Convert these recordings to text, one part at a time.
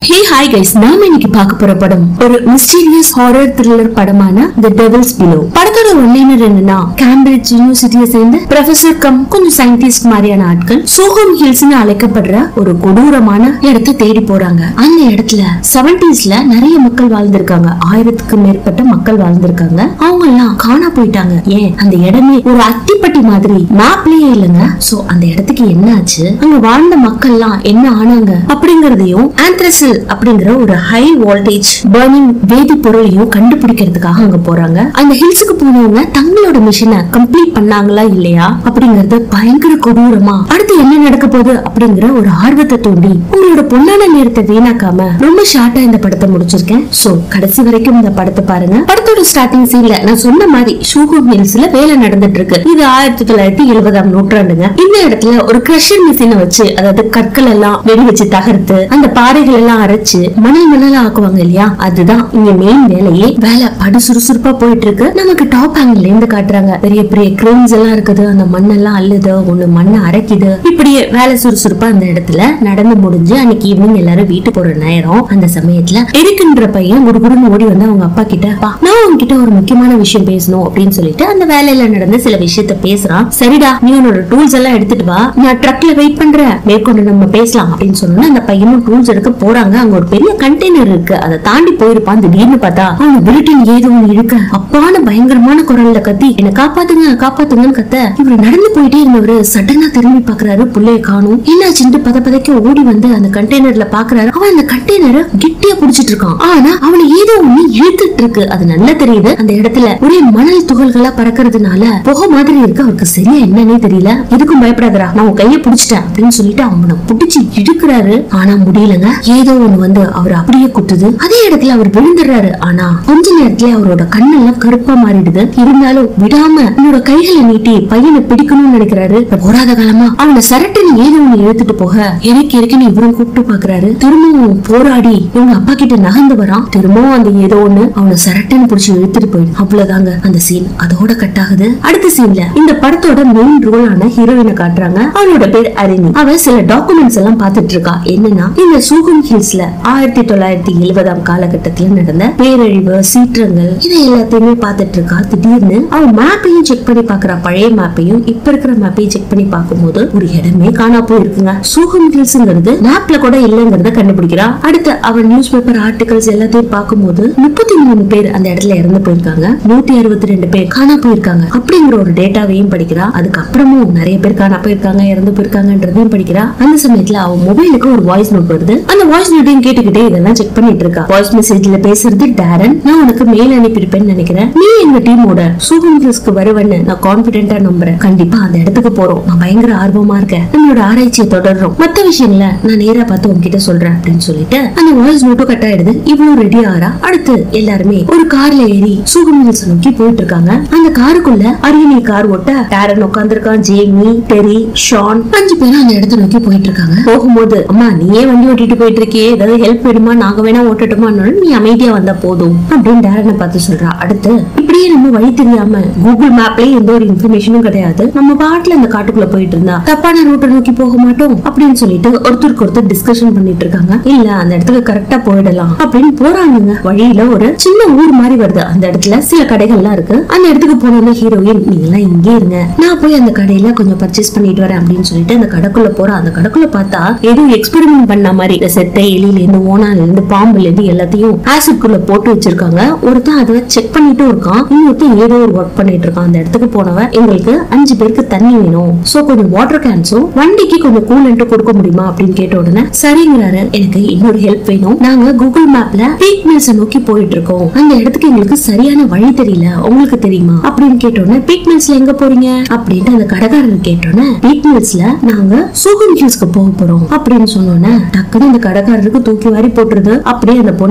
hey hi guys நாம இன்னைக்கு பார்க்க போற படம் ஒரு மிஸ்டீரியஸ் ஹாரர் த்ரில்லர் படமான தி டெவில்ஸ் பிலோ படத்தோட ஒன்லைனர் என்னன்னா கேம்பிரிட்ஜ் யூனிவர்சிட்டியை சேர்ந்த ப்ரொஃபசர் கம் கொஞ்சம் சயின்டிஸ்ட் மாதிரியான ஆட்கள் சோகம் ஹில்ஸ்னு அழைக்கப்படுற ஒரு கொடூரமான இடத்தை தேடி போறாங்க அந்த இடத்துல செவன்டிஸ்ல நிறைய மக்கள் வாழ்ந்திருக்காங்க ஆயிரத்துக்கு மேற்பட்ட மக்கள் வாழ்ந்திருக்காங்க அவங்க எல்லாம் காணா போயிட்டாங்க ஏன் அந்த இடமே ஒரு அத்திப்பட்டி மாதிரி மேப்லயே இல்லைங்க சோ அந்த இடத்துக்கு என்ன ஆச்சு அங்க வாழ்ந்த மக்கள்லாம் என்ன ஆனாங்க அப்படிங்கறதையும் ஆந்த்ரசில் அப்படிங்கிற ஒரு ஹை வோல்டேஜ் பர்னிங் வேதி பொருளையும் கண்டுபிடிக்கிறதுக்காக அங்க போறாங்க அந்த ஹில்ஸுக்கு போனவங்க தங்களோட மிஷனை கம்ப்ளீட் பண்ணாங்களா இல்லையா அப்படிங்கறது பயங்கர கொடூரமா அடுத்து என்ன நடக்க போகுது அப்படிங்கிற ஒரு ஆர்வத்தை தூண்டி உங்களோட பொன்னான நேரத்தை வீணாக்காம ரொம்ப ஷார்ட்டா இந்த படத்தை முடிச்சிருக்கேன் சோ கடைசி வரைக்கும் இந்த படத்தை பாருங்க படத்தோட ஸ்டார்டிங் சீன்ல நான் சொன்ன மாதிரி ஷூகூர் ஹில்ஸ்ல வேலை நடந்துட்டு இருக்கு இது ஆயிரத்தி தொள்ளாயிரத்தி எழுபதாம் நூற்றாண்டுங்க இந்த இடத்துல ஒரு கிரஷர் மிஷினை வச்சு அதாவது கற்கள் எல்லாம் வெடி வச்சு தகர்த்து அந்த பாறைகள் எல்லாம் அரைச்சு மணல் மணலா ஆக்குவாங்க இல்லையா அதுதான் இங்க மெயின் வேலையே வேலை படு சுறுசுறுப்பா போயிட்டு இருக்கு நமக்கு டாப் ஆங்கிள் இருந்து காட்டுறாங்க பெரிய பெரிய கிரெயின்ஸ் எல்லாம் இருக்குது அந்த மண்ணெல்லாம் அள்ளுது ஒண்ணு மண்ணை அரைக்குது இப்படியே வேலை சுறுசுறுப்பா அந்த இடத்துல நடந்து முடிஞ்சு அன்னைக்கு ஈவினிங் எல்லாரும் வீட்டுக்கு போற நேரம் அந்த சமயத்துல எரிக்குன்ற பையன் குடுகுடுன்னு ஓடி வந்து அவங்க அப்பா கிட்ட "அப்பா, நான் உங்ககிட்ட ஒரு முக்கியமான விஷயம் பேசணும் அப்படின்னு சொல்லிட்டு அந்த வேலையில நடந்த சில விஷயத்த பேசுறான் சரிடா நீ உன்னோட டூல்ஸ் எல்லாம் எடுத்துட்டு வா நான் ட்ரக்ல வெயிட் பண்றேன் மேற்கொண்டு நம்ம பேசலாம் அப்படின்னு சொன்னா அந்த பையனும் டூல்ஸ் எடுக்க போறாங்க அங்க ஒரு பெரிய கண்டெய்னர் இருக்கு அதை தாண்டி போயிருப்பான் திடீர்னு பார்த்தா அவன் பிரிட்டின் ஏதோ ஒண்ணு இழுக்க அப்பான பயங்கரமான குரல்ல கத்தி என்ன காப்பாத்துங்க காப்பாத்துங்கன்னு கத்த இவர் நடந்து போயிட்டே இருந்தவரு சடனா திரும்பி பாக்குறாரு புள்ளைய காணும் என்னாச்சுன்னு பத பதைக்க ஓடி வந்து அந்த கண்டெய்னர்ல பாக்குறாரு அவன் அந்த கண்டெய்னரை கெட்டியா புடிச்சிட்டு இருக்கான் ஆனா அவனை ஏதோ ஒண்ணு இழுத்துட்டு இருக்கு அது நல்லா தெரியுது அந்த இடத்துல ஒரே மணல் துகள்களா பறக்கறதுனால புகை மாதிரி இருக்கு அவருக்கு சரியா என்னன்னே தெரியல எதுக்கும் பயப்படாதடா நான் உன் கைய புடிச்சிட்டேன் அப்படின்னு சொல்லிட்டு அவனை புடிச்சு இழுக்கிறாரு ஆனா முடியலங்க ஏதோ ஒண்ணு வந்து அவர் அப்படியே குத்துது அதே இடத்துல அவர் விழுந்துடுறாரு ஆனா கொஞ்ச நேரத்துல அவரோட கண்ணெல்லாம் கருப்பா மாறிடுது இருந்தாலும் விடாம என்னோட கைகளை நீட்டி பையனை பிடிக்கணும்னு நினைக்கிறாரு போராத காலமா அவனை சரட்டுன்னு ஏதோ ஒண்ணு இழுத்துட்டு போக எனக்கு இருக்குன்னு இவரும் கூப்பிட்டு பாக்குறாரு திரும்பவும் போராடி இவங்க அப்பா கிட்ட நகர்ந்து வரான் திரும்பவும் அந்த ஏதோ ஒண்ணு அவனை சரட்டுன்னு புடிச்சு இழுத்துட்டு போயிடும் அவ்வளவுதாங்க அந்த சீன் அதோட கட் ஆகுது அடுத்த சீன்ல இந்த படத்தோட மெயின் ரோலான ஹீரோயினை காட்டுறாங்க அவளோட பேர் அரிணி அவ சில டாக்குமெண்ட்ஸ் எல்லாம் பாத்துட்டு இருக்கா என்னன்னா இந்த சூகம் ஹில்ஸ்ல ஆயிரத்தி தொள்ளாயிரத்தி எழுபதாம் காலகட்டத்துல நடந்த பேரழிவு சீற்றங்கள் இதை எல்லாத்தையுமே பாத்துட்டு இருக்கா திடீர்னு அவ மேப்பையும் செக் பண்ணி பாக்குறா பழைய மேப்பையும் இப்ப இருக்கிற மேப்பையும் செக் பண்ணி பார்க்கும்போது ஒரு இடமே காணா போயிருக்குங்க சூகம் ஹில்ஸ்ங்கிறது மேப்ல கூட இல்லங்கிறத கண்டுபிடிக்கிறா அடுத்து அவ நியூஸ் பேப்பர் ஆர்டிகல்ஸ் எல்லாத்தையும் பார்க்கும்போது முப்பத்தி மூணு பேர் அந்த இடத்துல இறந்து போயிருக்காங்க நூத்தி அறுபத்தி ரெண்டு பேர் காணா போயிருக்காங்க அப்படிங்கிற ஒரு டேட்டாவையும் படிக்கிறா அதுக்கப்புறமும் நிறைய பேர் காணா போயிருக்காங்க இறந்து போயிருக்காங்கன்றதையும் படிக்கிறா அந்த சமயத்துல அவ மொபைலுக்கு ஒரு வாய்ஸ் நோட் வருது அந்த வாய்ஸ் நோட்டையும் கேட்டுக்கிட்டே இதெல்லாம் செக் பண்ணிட்டு இருக்கா வாய்ஸ் மெசேஜ்ல பேசுறது டேரன் நான் உனக்கு மெயில் அனுப்பியிருப்பேன்னு நினைக்கிறேன் நீ எங்க டீமோட சூகம் ஹில்ஸ்க்கு வருவேன்னு நான் கான்பிடென்டா நம்புறேன் கண்டிப்பா அந்த இடத்துக்கு போறோம் நான் பயங்கர ஆர்வமா இருக்கேன் நம்மளோட ஆராய்ச்சியை தொடர்றோம் மத்த விஷயங்கள நான் நேரா பார்த்து உங்ககிட்ட சொல்றேன் அப்படின்னு சொல்லிட்டு அந்த வாய்ஸ் நோட்டும் கட் ஆயிடுது இவ்வளவு ரெடி ஆறா அடுத்து எல்லாருமே ஒரு கார்ல ஏறி சூகம் ஹில்ஸ் நோக்கி போயிட்டு இருக்காங்க அந்த காருக்குள்ள அரியணை கார் ஓட்ட டேரன் உட்காந்துருக்கான் ஜேமி டெரி ஷான் அஞ்சு பேரும் அந்த இடத்த நோக்கி போயிட்டு இருக்காங்க போகும்போது அம்மா நீயே வண்டி ஓட்டிட்டு போயிட்டு இருக்கியே ஏதாவது ஹெல்ப் வேணுமா நாங்க வேணா ஓட்டட்டுமான்னாலும் நீ அமைதியா வந்தா போதும் அப்படின்னு டேரனை பார்த்து சொல்றா அடுத்து இப்படியே நம்ம வழி தெரியாம கூகுள் மேப்லயே எந்த ஒரு இன்ஃபர்மேஷனும் கிடையாது நம்ம பாட்டுல அந்த காட்டுக்குள்ள போயிட்டு இருந்தா தப்பான ரூட்டை நோக்கி போக மாட்டோம் அப்படின்னு சொல்லிட்டு ஒருத்தருக்கு ஒருத்தர் டிஸ்கஷன் பண்ணிட்டு இருக்காங்க இல்ல அந்த இடத்துக்கு கரெக்டா போயிடலாம் அப்படின்னு போறானுங்க வழியில ஒரு சின்ன ஊர் மாதிரி வருது அந்த இடத்துல சில கடைகள்லாம் இருக்கு அந்த இடத்துக்கு போனோம்னா ஹீரோயின் நீங்க எல்லாம் இங்கே இருங்க நான் போய் அந்த கடையில கொஞ்சம் பர்ச்சேஸ் பண்ணிட்டு வரேன் அப்படின்னு சொல்லிட்டு அந்த கடைக்குள்ள போறா அந்த கடைக்குள்ள பார்த்தா ஏதோ எக்ஸ்பெரிமெண்ட் பண்ண மாதிரி இந்த செத்தை எலியில இருந்து ஓனால இருந்து பாம்புல இருந்து எல்லாத்தையும் ஆசிட் குள்ள போட்டு வச்சிருக்காங்க ஒருத்தன் அதை செக் பண்ணிட்டும் இருக்கான் இன்னொருத்தன் ஏதோ ஒரு ஒர்க் பண்ணிட்டு இருக்கான் அந்த இடத்துக்கு போனவன் எங்களுக்கு அஞ்சு பேருக்கு தண்ணி வேணும் சோ கொஞ்சம் வாட்டர் கேன்ஸும் வண்டிக்கு கொஞ்சம் கூலண்ட்டும் கொடுக்க முடியுமா அப்படின்னு கேட்ட உடனே சரிங்கிறாரு எனக்கு இன்னொரு ஹெல்ப் வேணும் நாங்க கூகுள் மேப்ல பீக் மில்ஸ் நோக்கி போயிட்டு இருக்கோம் அந்த இடத்துக்கு எங்களுக்கு சரியான வழி தெரியல உங்களுக்கு தெரியுமா அப்படின்னு கேட்ட உடனே பீக் மில்ஸ்ல எங்க போறீங்க அப்படின்ட்டு அந்த கடைக்காரர் கேட்டோன்னே பீக் மில்ஸ்ல நாங்க சூகன் ஹில்ஸ்க்கு போக போறோம் அப்படின்னு சொன்னோன்னே டக்குன்னு அந்த கடைக்காரருக்கு தூக்கி வாரி போட்டுருது அப்படியே அந்த பொண்ணு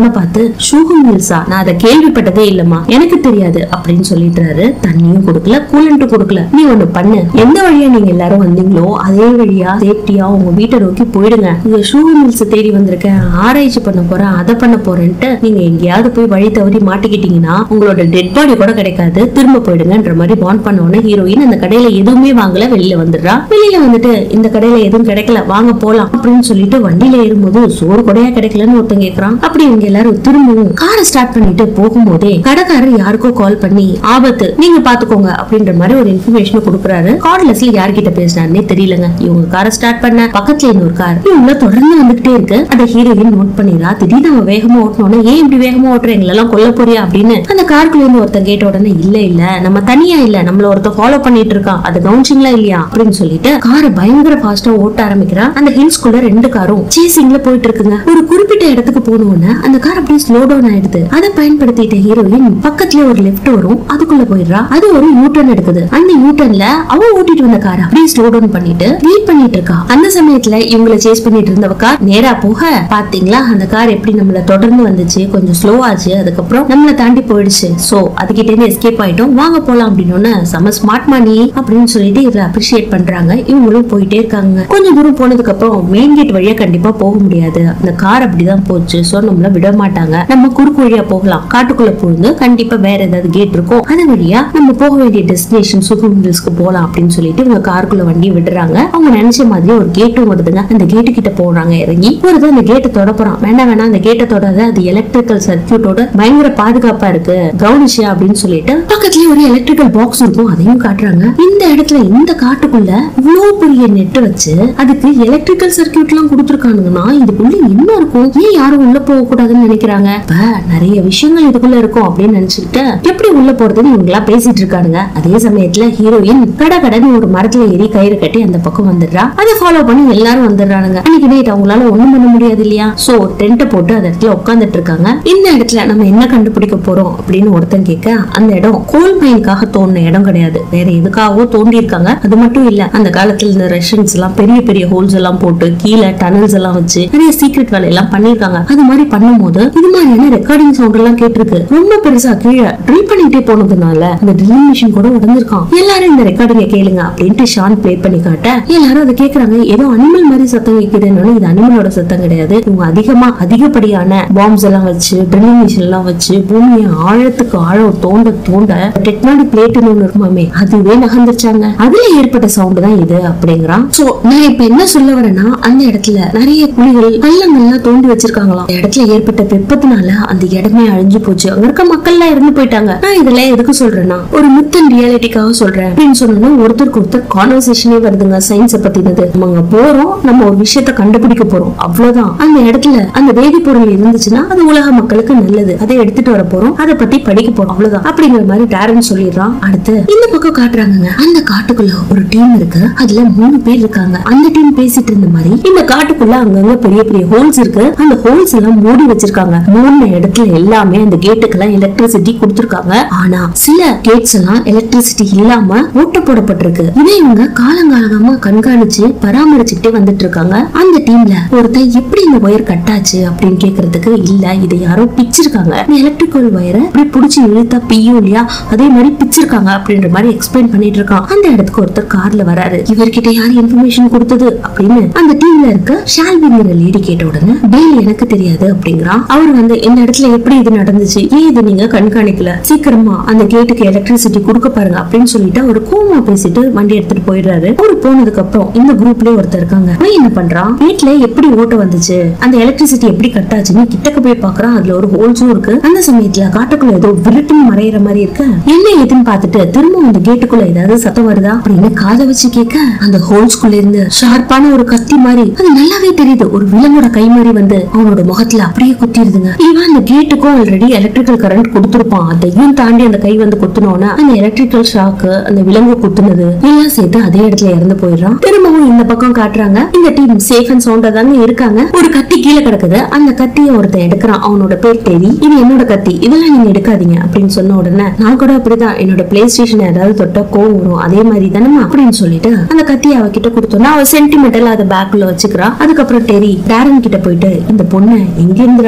பொண்ணை பார்த்து ஷூகம் மில்ஸா நான் அதை கேள்விப்பட்டதே இல்லம்மா எனக்கு தெரியாது அப்படின்னு சொல்லிட்டாரு தண்ணியும் கொடுக்கல கூலண்ட்டும் கொடுக்கல நீ ஒண்ணு பண்ணு எந்த வழியா நீங்க எல்லாரும் வந்தீங்களோ அதே வழியா சேஃப்டியா உங்க வீட்டை நோக்கி போயிடுங்க இங்க ஷூகம் மில்ஸ் தேடி வந்திருக்கேன் ஆராய்ச்சி பண்ண போறேன் அதை பண்ண போறேன்ட்டு நீங்க எங்கேயாவது போய் வழி தவறி மாட்டிக்கிட்டீங்கன்னா உங்களோட டெட் பாடி கூட கிடைக்காது திரும்ப போயிடுங்கன்ற மாதிரி பாண்ட் பண்ண உடனே ஹீரோயின் அந்த கடையில எதுவுமே வாங்கல வெளியில வந்துடுறா வெளியில வந்துட்டு இந்த கடையில எதுவும் கிடைக்கல வாங்க போலாம் அப்படின்னு சொல்லிட்டு வண்டியில ஏறும்போது சோறு கூடயா கிடைக்கலன்னு ஒருத்தன் கேக்குறான் அப்படி இவங்க எல்லாரும் திரும்பவும் காரை ஸ்டார்ட் பண்ணிட்டு போகும்போதே கடைக்காரர் யாருக்கோ கால் பண்ணி ஆபத்து நீங்க பாத்துக்கோங்க அப்படின்ற மாதிரி ஒரு இன்ஃபர்மேஷன் கொடுக்குறாரு கார்ட்லெஸ்ல யார்கிட்ட பேசினாருன்னே தெரியலங்க இவங்க காரை ஸ்டார்ட் பண்ண பக்கத்துல இன்னொரு கார் இவங்க தொடர்ந்து வந்துகிட்டே இருக்கு அந்த ஹீரோயின் நோட் பண்ணிடுறா திடீர்னு அவன் வேகமா ஓட்டணும்னா ஏன் இப்படி வேகமா ஓட்டுற எங்களெல்லாம் கொல்ல போறியா அப்படின்னு அந்த காருக்குள்ள இருந்து ஒருத்தன் கேட்ட உடனே இல்ல இல்ல நம்ம தனியா இல்ல நம்மள ஒருத்தன் ஃபாலோ பண்ணிட்டு இருக்கான் அது கவுன்சிங்களா இல்லையா அப்படின்னு சொல்லிட்டு காரை பயங்கர ஃபாஸ்டா ஓட்ட ஆரம்பிக்கிறான் அந்த ஹில்ஸ்குள்ள ரெண்டு காரும் சேசிங்ல போயிட்டு இருக்குங்க ஒரு குறிப்பிட்ட இடத்துக்கு போனோன்னு அந்த கார் அப்படியே ஸ்லோ டவுன் ஆயிடுது அதை பயன்படுத்திட்ட ஹீரோயின் பக்கத்துல ஒரு லெஃப்ட் வரும் அதுக்குள்ள போயிடுறா அது ஒரு யூட்டர்ன் எடுக்குது அந்த யூட்டர்ன்ல அவ ஓட்டிட்டு வந்த கார் அப்படியே ஸ்லோ டவுன் பண்ணிட்டு வெயிட் பண்ணிட்டு இருக்கா அந்த சமயத்துல இவங்கள சேஸ் பண்ணிட்டு இருந்தவ கார் நேரா போக பாத்தீங்களா அந்த கார் எப்படி நம்மள தொடர்ந்து வந்துச்சு கொஞ்சம் ஸ்லோ ஆச்சு அதுக்கப்புறம் நம்மள தாண்டி போயிடுச்சு சோ அதுகிட்ட இருந்து எஸ்கேப் ஆயிட்டோம் வாங்க போலாம் அப்படின்னு செம ஸ்மார்ட் மணி அப்படின்னு சொல்லிட்டு இதுல அப்ரிஷியேட் பண்றாங்க இவங்களும் போயிட்டே இருக்காங்க கொஞ்சம் தூரம் போனதுக்கு அப்புறம் மெயின் கேட் வழியா கண்டிப்பா போக முடியாது அந்த கார் அப்படிதான் போச்சு சோ நம்மள விட மாட்டாங்க நம்ம குறுக்கு வழியா போகலாம் காட்டுக்குள்ள போகுது கண்டிப்பா வேற ஏதாவது கேட் இருக்கும் அது வழியா நம்ம போக வேண்டிய டெஸ்டினேஷன் சுகம் ஹில்ஸ்க்கு போலாம் அப்படின்னு சொல்லிட்டு இவங்க காருக்குள்ள வண்டி விடுறாங்க அவங்க நினைச்ச மாதிரி ஒரு கேட்டும் வருதுங்க அந்த கேட்டு கிட்ட போறாங்க இறங்கி ஒரு அந்த கேட்டை தொட போறான் வேண்டாம் வேணாம் அந்த கேட்டை தொடாத அது எலக்ட்ரிக்கல் சர்க்கியூட்டோட பயங்கர பாதுகாப்பா இருக்கு கவனிச்சியா அப்படின்னு சொல்லிட்டு பக்கத்துலயே ஒரு எலக்ட்ரிக்கல் பாக்ஸ் இருக்கும் அதையும் காட்டுறாங்க இந்த இடத்துல இந்த காட்டுக்குள்ள இவ்வளவு பெரிய நெட் வச்சு அதுக்கு எலக்ட்ரிக்கல் சர்க்கியூட் எல்லாம் கொடுத்துருக்கானுங்கன்னா இதுக்குள்ள என்ன இருக்கும் ஏன் யாரும் உள்ள போக கூடாதுன்னு நினைக்கிறாங்க இப்ப நிறைய விஷயங்கள் இதுக்குள்ள இருக்கும் அப்படின்னு நினைச்சுக்கிட்டு எப்படி உள்ள போறதுன்னு இவங்க எல்லாம் பேசிட்டு இருக்கானுங்க அதே சமயத்துல ஹீரோயின் கட கடன்னு ஒரு மரத்துல ஏறி கயிறு கட்டி அந்த பக்கம் வந்துடுறா அதை ஃபாலோ பண்ணி எல்லாரும் வந்துடுறானுங்க அன்னைக்கு நைட் அவங்களால ஒண்ணும் பண்ண முடியாது இல்லையா சோ டென்ட்டை போட்டு அந்த இடத்துல உட்காந்துட்டு இருக்காங்க இந்த இடத்துல நம்ம என்ன கண்டுபிடிக்க போறோம் அப்படின்னு ஒருத்தன் கேட்க அந்த இடம் கோல் மைனுக்காக தோண்டின இடம் கிடையாது வேற எதுக்காகவோ தோண்டி இருக்காங்க அது மட்டும் இல்ல அந்த காலத்துல இந்த ரஷ்யன்ஸ் எல்லாம் பெரிய பெரிய ஹோல்ஸ் எல்லாம் போட்டு கீழே டனல்ஸ் எல்லாம் வச்சு நிறைய சீக்ரெட் வேலை எல்லாம் பண்ணிருக்காங்க அது மாதிரி பண்ணும்போது இது மாதிரியான ரெக்கார்டிங் சவுண்ட் எல்லாம் கேட்டிருக்கு ரொம்ப பெருசா கீழே ட்ரில் பண்ணிட்டே போனதுனால அந்த ட்ரில்லிங் மிஷின் கூட உடஞ்சிருக்கான் எல்லாரும் இந்த ரெக்கார்டிங்க கேளுங்க அப்படின்ட்டு ஷான் ப்ளே பண்ணி காட்ட எல்லாரும் அதை கேக்குறாங்க ஏதோ அனிமல் மாதிரி சத்தம் கேக்குதுன்னு இது அனிமலோட சத்தம் கிடையாது இவங்க அதிகமா அதிகப்படியான பாம்ஸ் எல்லாம் வச்சு ட்ரில்லிங் மிஷின் எல்லாம் வச்சு பூமியை ஆழத்துக்கு ஆழம் தோண்ட தோண்ட டெக்னாலஜி பிளேட்னு ஒண்ணு இருக்குமாமே அதுவே நகர்ந்துச்சாங்க அதுல ஏற்பட்ட சவுண்ட் தான் இது அப்படிங்கிறான் சோ நான் இப்ப என்ன சொல்ல வரேன்னா அந்த இடத்துல நிறைய குழிகள் பள்ளங்கள்லாம் தோண்டி வச்சிருக்காங்களாம் அந்த இடத்துல ஏற்பட்ட வெப்பத்தினால அந்த இடமே அழிஞ்சு போச்சு அங்க இருக்க மக்கள் எல்லாம் இறந்து போயிட்டாங்க நான் இதெல்லாம் எதுக்கு சொல்றேன்னா ஒரு மித் அண்ட் ரியாலிட்டிக்காக சொல்றேன் அப்படின்னு சொன்னா ஒருத்தருக்கு ஒருத்தர் கான்வர்சேஷனே வருதுங்க சயின்ஸ பத்தினது நம்ம அங்க போறோம் நம்ம ஒரு விஷயத்த கண்டுபிடிக்க போறோம் அவ்வளவுதான் அந்த இடத்துல அந்த வேதிப்பொருள் இருந்துச்சுன்னா அது உலக மக்களுக்கு நல்லது அதை எடுத்துட்டு வர போறோம் அதை பத்தி படிக்க போறோம் அவ்வளவுதான் அப்படிங்கிற மாதிரி டேரன் சொல்லிடுறான் அடுத்து இந்த பக்கம் காட்டுறாங்க அந்த காட்டுக்குள்ள ஒரு டீம் இருக்கு அதுல மூணு பேர் இருக்காங்க அந்த டீம் பேசிட்டு இருந்த மாதிரி இந்த காட்டுக்குள்ள அங்கங்க பெரிய பெரிய ஹோல்ஸ் இருக்கு அந்த ஹோல்ஸ் எல்லாம் மூடி வச்சிருக்காங்க மூணு இடத்துல எல்லாமே அந்த கேட்டுக்கெல்லாம் எலக்ட்ரிசிட்டி கொடுத்திருக்காங்க ஆனா சில கேட்ஸ் எல்லாம் எலக்ட்ரிசிட்டி இல்லாம ஓட்ட போடப்பட்டிருக்கு இதை இவங்க காலங்காலமா கண்காணிச்சு பராமரிச்சுக்கிட்டே வந்துட்டு இருக்காங்க அந்த டீம்ல ஒருத்தன் எப்படி இந்த ஒயர் கட்டாச்சு அப்படின்னு கேக்குறதுக்கு இல்ல இதை யாரோ பிச்சிருக்காங்க இந்த எலக்ட்ரிக்கல் ஒயரை இப்படி புடிச்சு இழுத்தா பியும் இல்லையா அதே மாதிரி பிச்சிருக்காங்க அப்படின்ற மாதிரி எக்ஸ்பிளைன் பண்ணிட்டு இருக்கான் அந்த இடத்துக்கு ஒருத்தர் கார்ல வராரு இவர்கிட்ட யார் இன்ஃபர்மேஷன் கொடுத்தது அப்படின்னு அந்த டீம்ல இருக்க ஷால்விங்கிற லேடி கேட்ட உடனே டெய்லி எனக்கு தெரியாது அப்படிங்கிறான் அவர் வந்து இந்த இடத்துல எப்படி இது நடந்துச்சு ஏன் இது நீங்க கண்காணிக்கல சீக்கிரமா அந்த கேட்டுக்கு எலக்ட்ரிசிட்டி கொடுக்க பாருங்க அப்படின்னு சொல்லிட்டு அவர் கோமா பேசிட்டு வண்டி எடுத்துட்டு போயிடுறாரு அவரு போனதுக்கு அப்புறம் இந்த குரூப்லயே ஒருத்தர் இருக்காங்க அவன் என்ன பண்றான் வீட்ல எப்படி ஓட்ட வந்துச்சு அந்த எலக்ட்ரிசிட்டி எப்படி கட் ஆச்சுன்னு கிட்டக்க போய் பாக்குறான் அதுல ஒரு ஹோல்ஸும் இருக்கு அந்த சமயத்துல காட்டுக்குள்ள ஏதோ விருட்டுன்னு மறையிற மாதிரி இருக்கு என்ன ஏதுன்னு பார்த்துட்டு திரும்ப அந்த கேட்டுக்குள்ள ஏதாவது சத்தம் வருதா அப்படின்னு காதை வச்சு கேட்க அந்த ஹோல்ஸ்குள்ள இருந்து ஷார்ப்பான ஒரு கத்தி மாதிரி அது நல்லாவே தெரியுது ஒரு விலங்கோட கை மாதிரி வந்து அவனோட முகத்துல அப்படியே குத்திடுதுங்க இவன் அந்த கேட்டுக்கும் ஆல்ரெடி எலக்ட்ரிக்கல் கரண்ட் கொடுத்துருப்பான் அதையும் தாண்டி அந்த கை வந்து குத்துனோன்னா அந்த எலக்ட்ரிக்கல் ஷாக்கு அந்த விலங்கு குத்துனது எல்லாம் சேர்த்து அதே இடத்துல இறந்து போயிடுறான் திரும்பவும் இந்த பக்கம் காட்டுறாங்க இந்த டீம் சேஃப் அண்ட் சவுண்டா தாங்க இருக்காங்க ஒரு கத்தி கீழே கிடக்குது அந்த கத்தியை ஒருத்தன் எடுக்கிறான் அவனோட பேர் டெரி இது என்னோட கத்தி இதெல்லாம் நீங்க எடுக்காதீங்க அப்படின்னு சொன்ன உடனே நான் கூட அப்படிதான் என்னோட பிளே ஸ்டேஷன் ஏதாவது தொட்டா கோவம் வரும் அதே மாதிரி தானேமா அப்படின்னு சொல்லிட்டு அந்த கத்தியை அவகிட்ட கொடுத்தோன்னா அவ சென்டிமெண்டல் அதை பேக்குள்ள வச்சுக்கிறா அதுக்கப்புறம் டெரி டேரன் கிட்ட போயிட்டு இந்த பொண்ணை எங்க இருந்து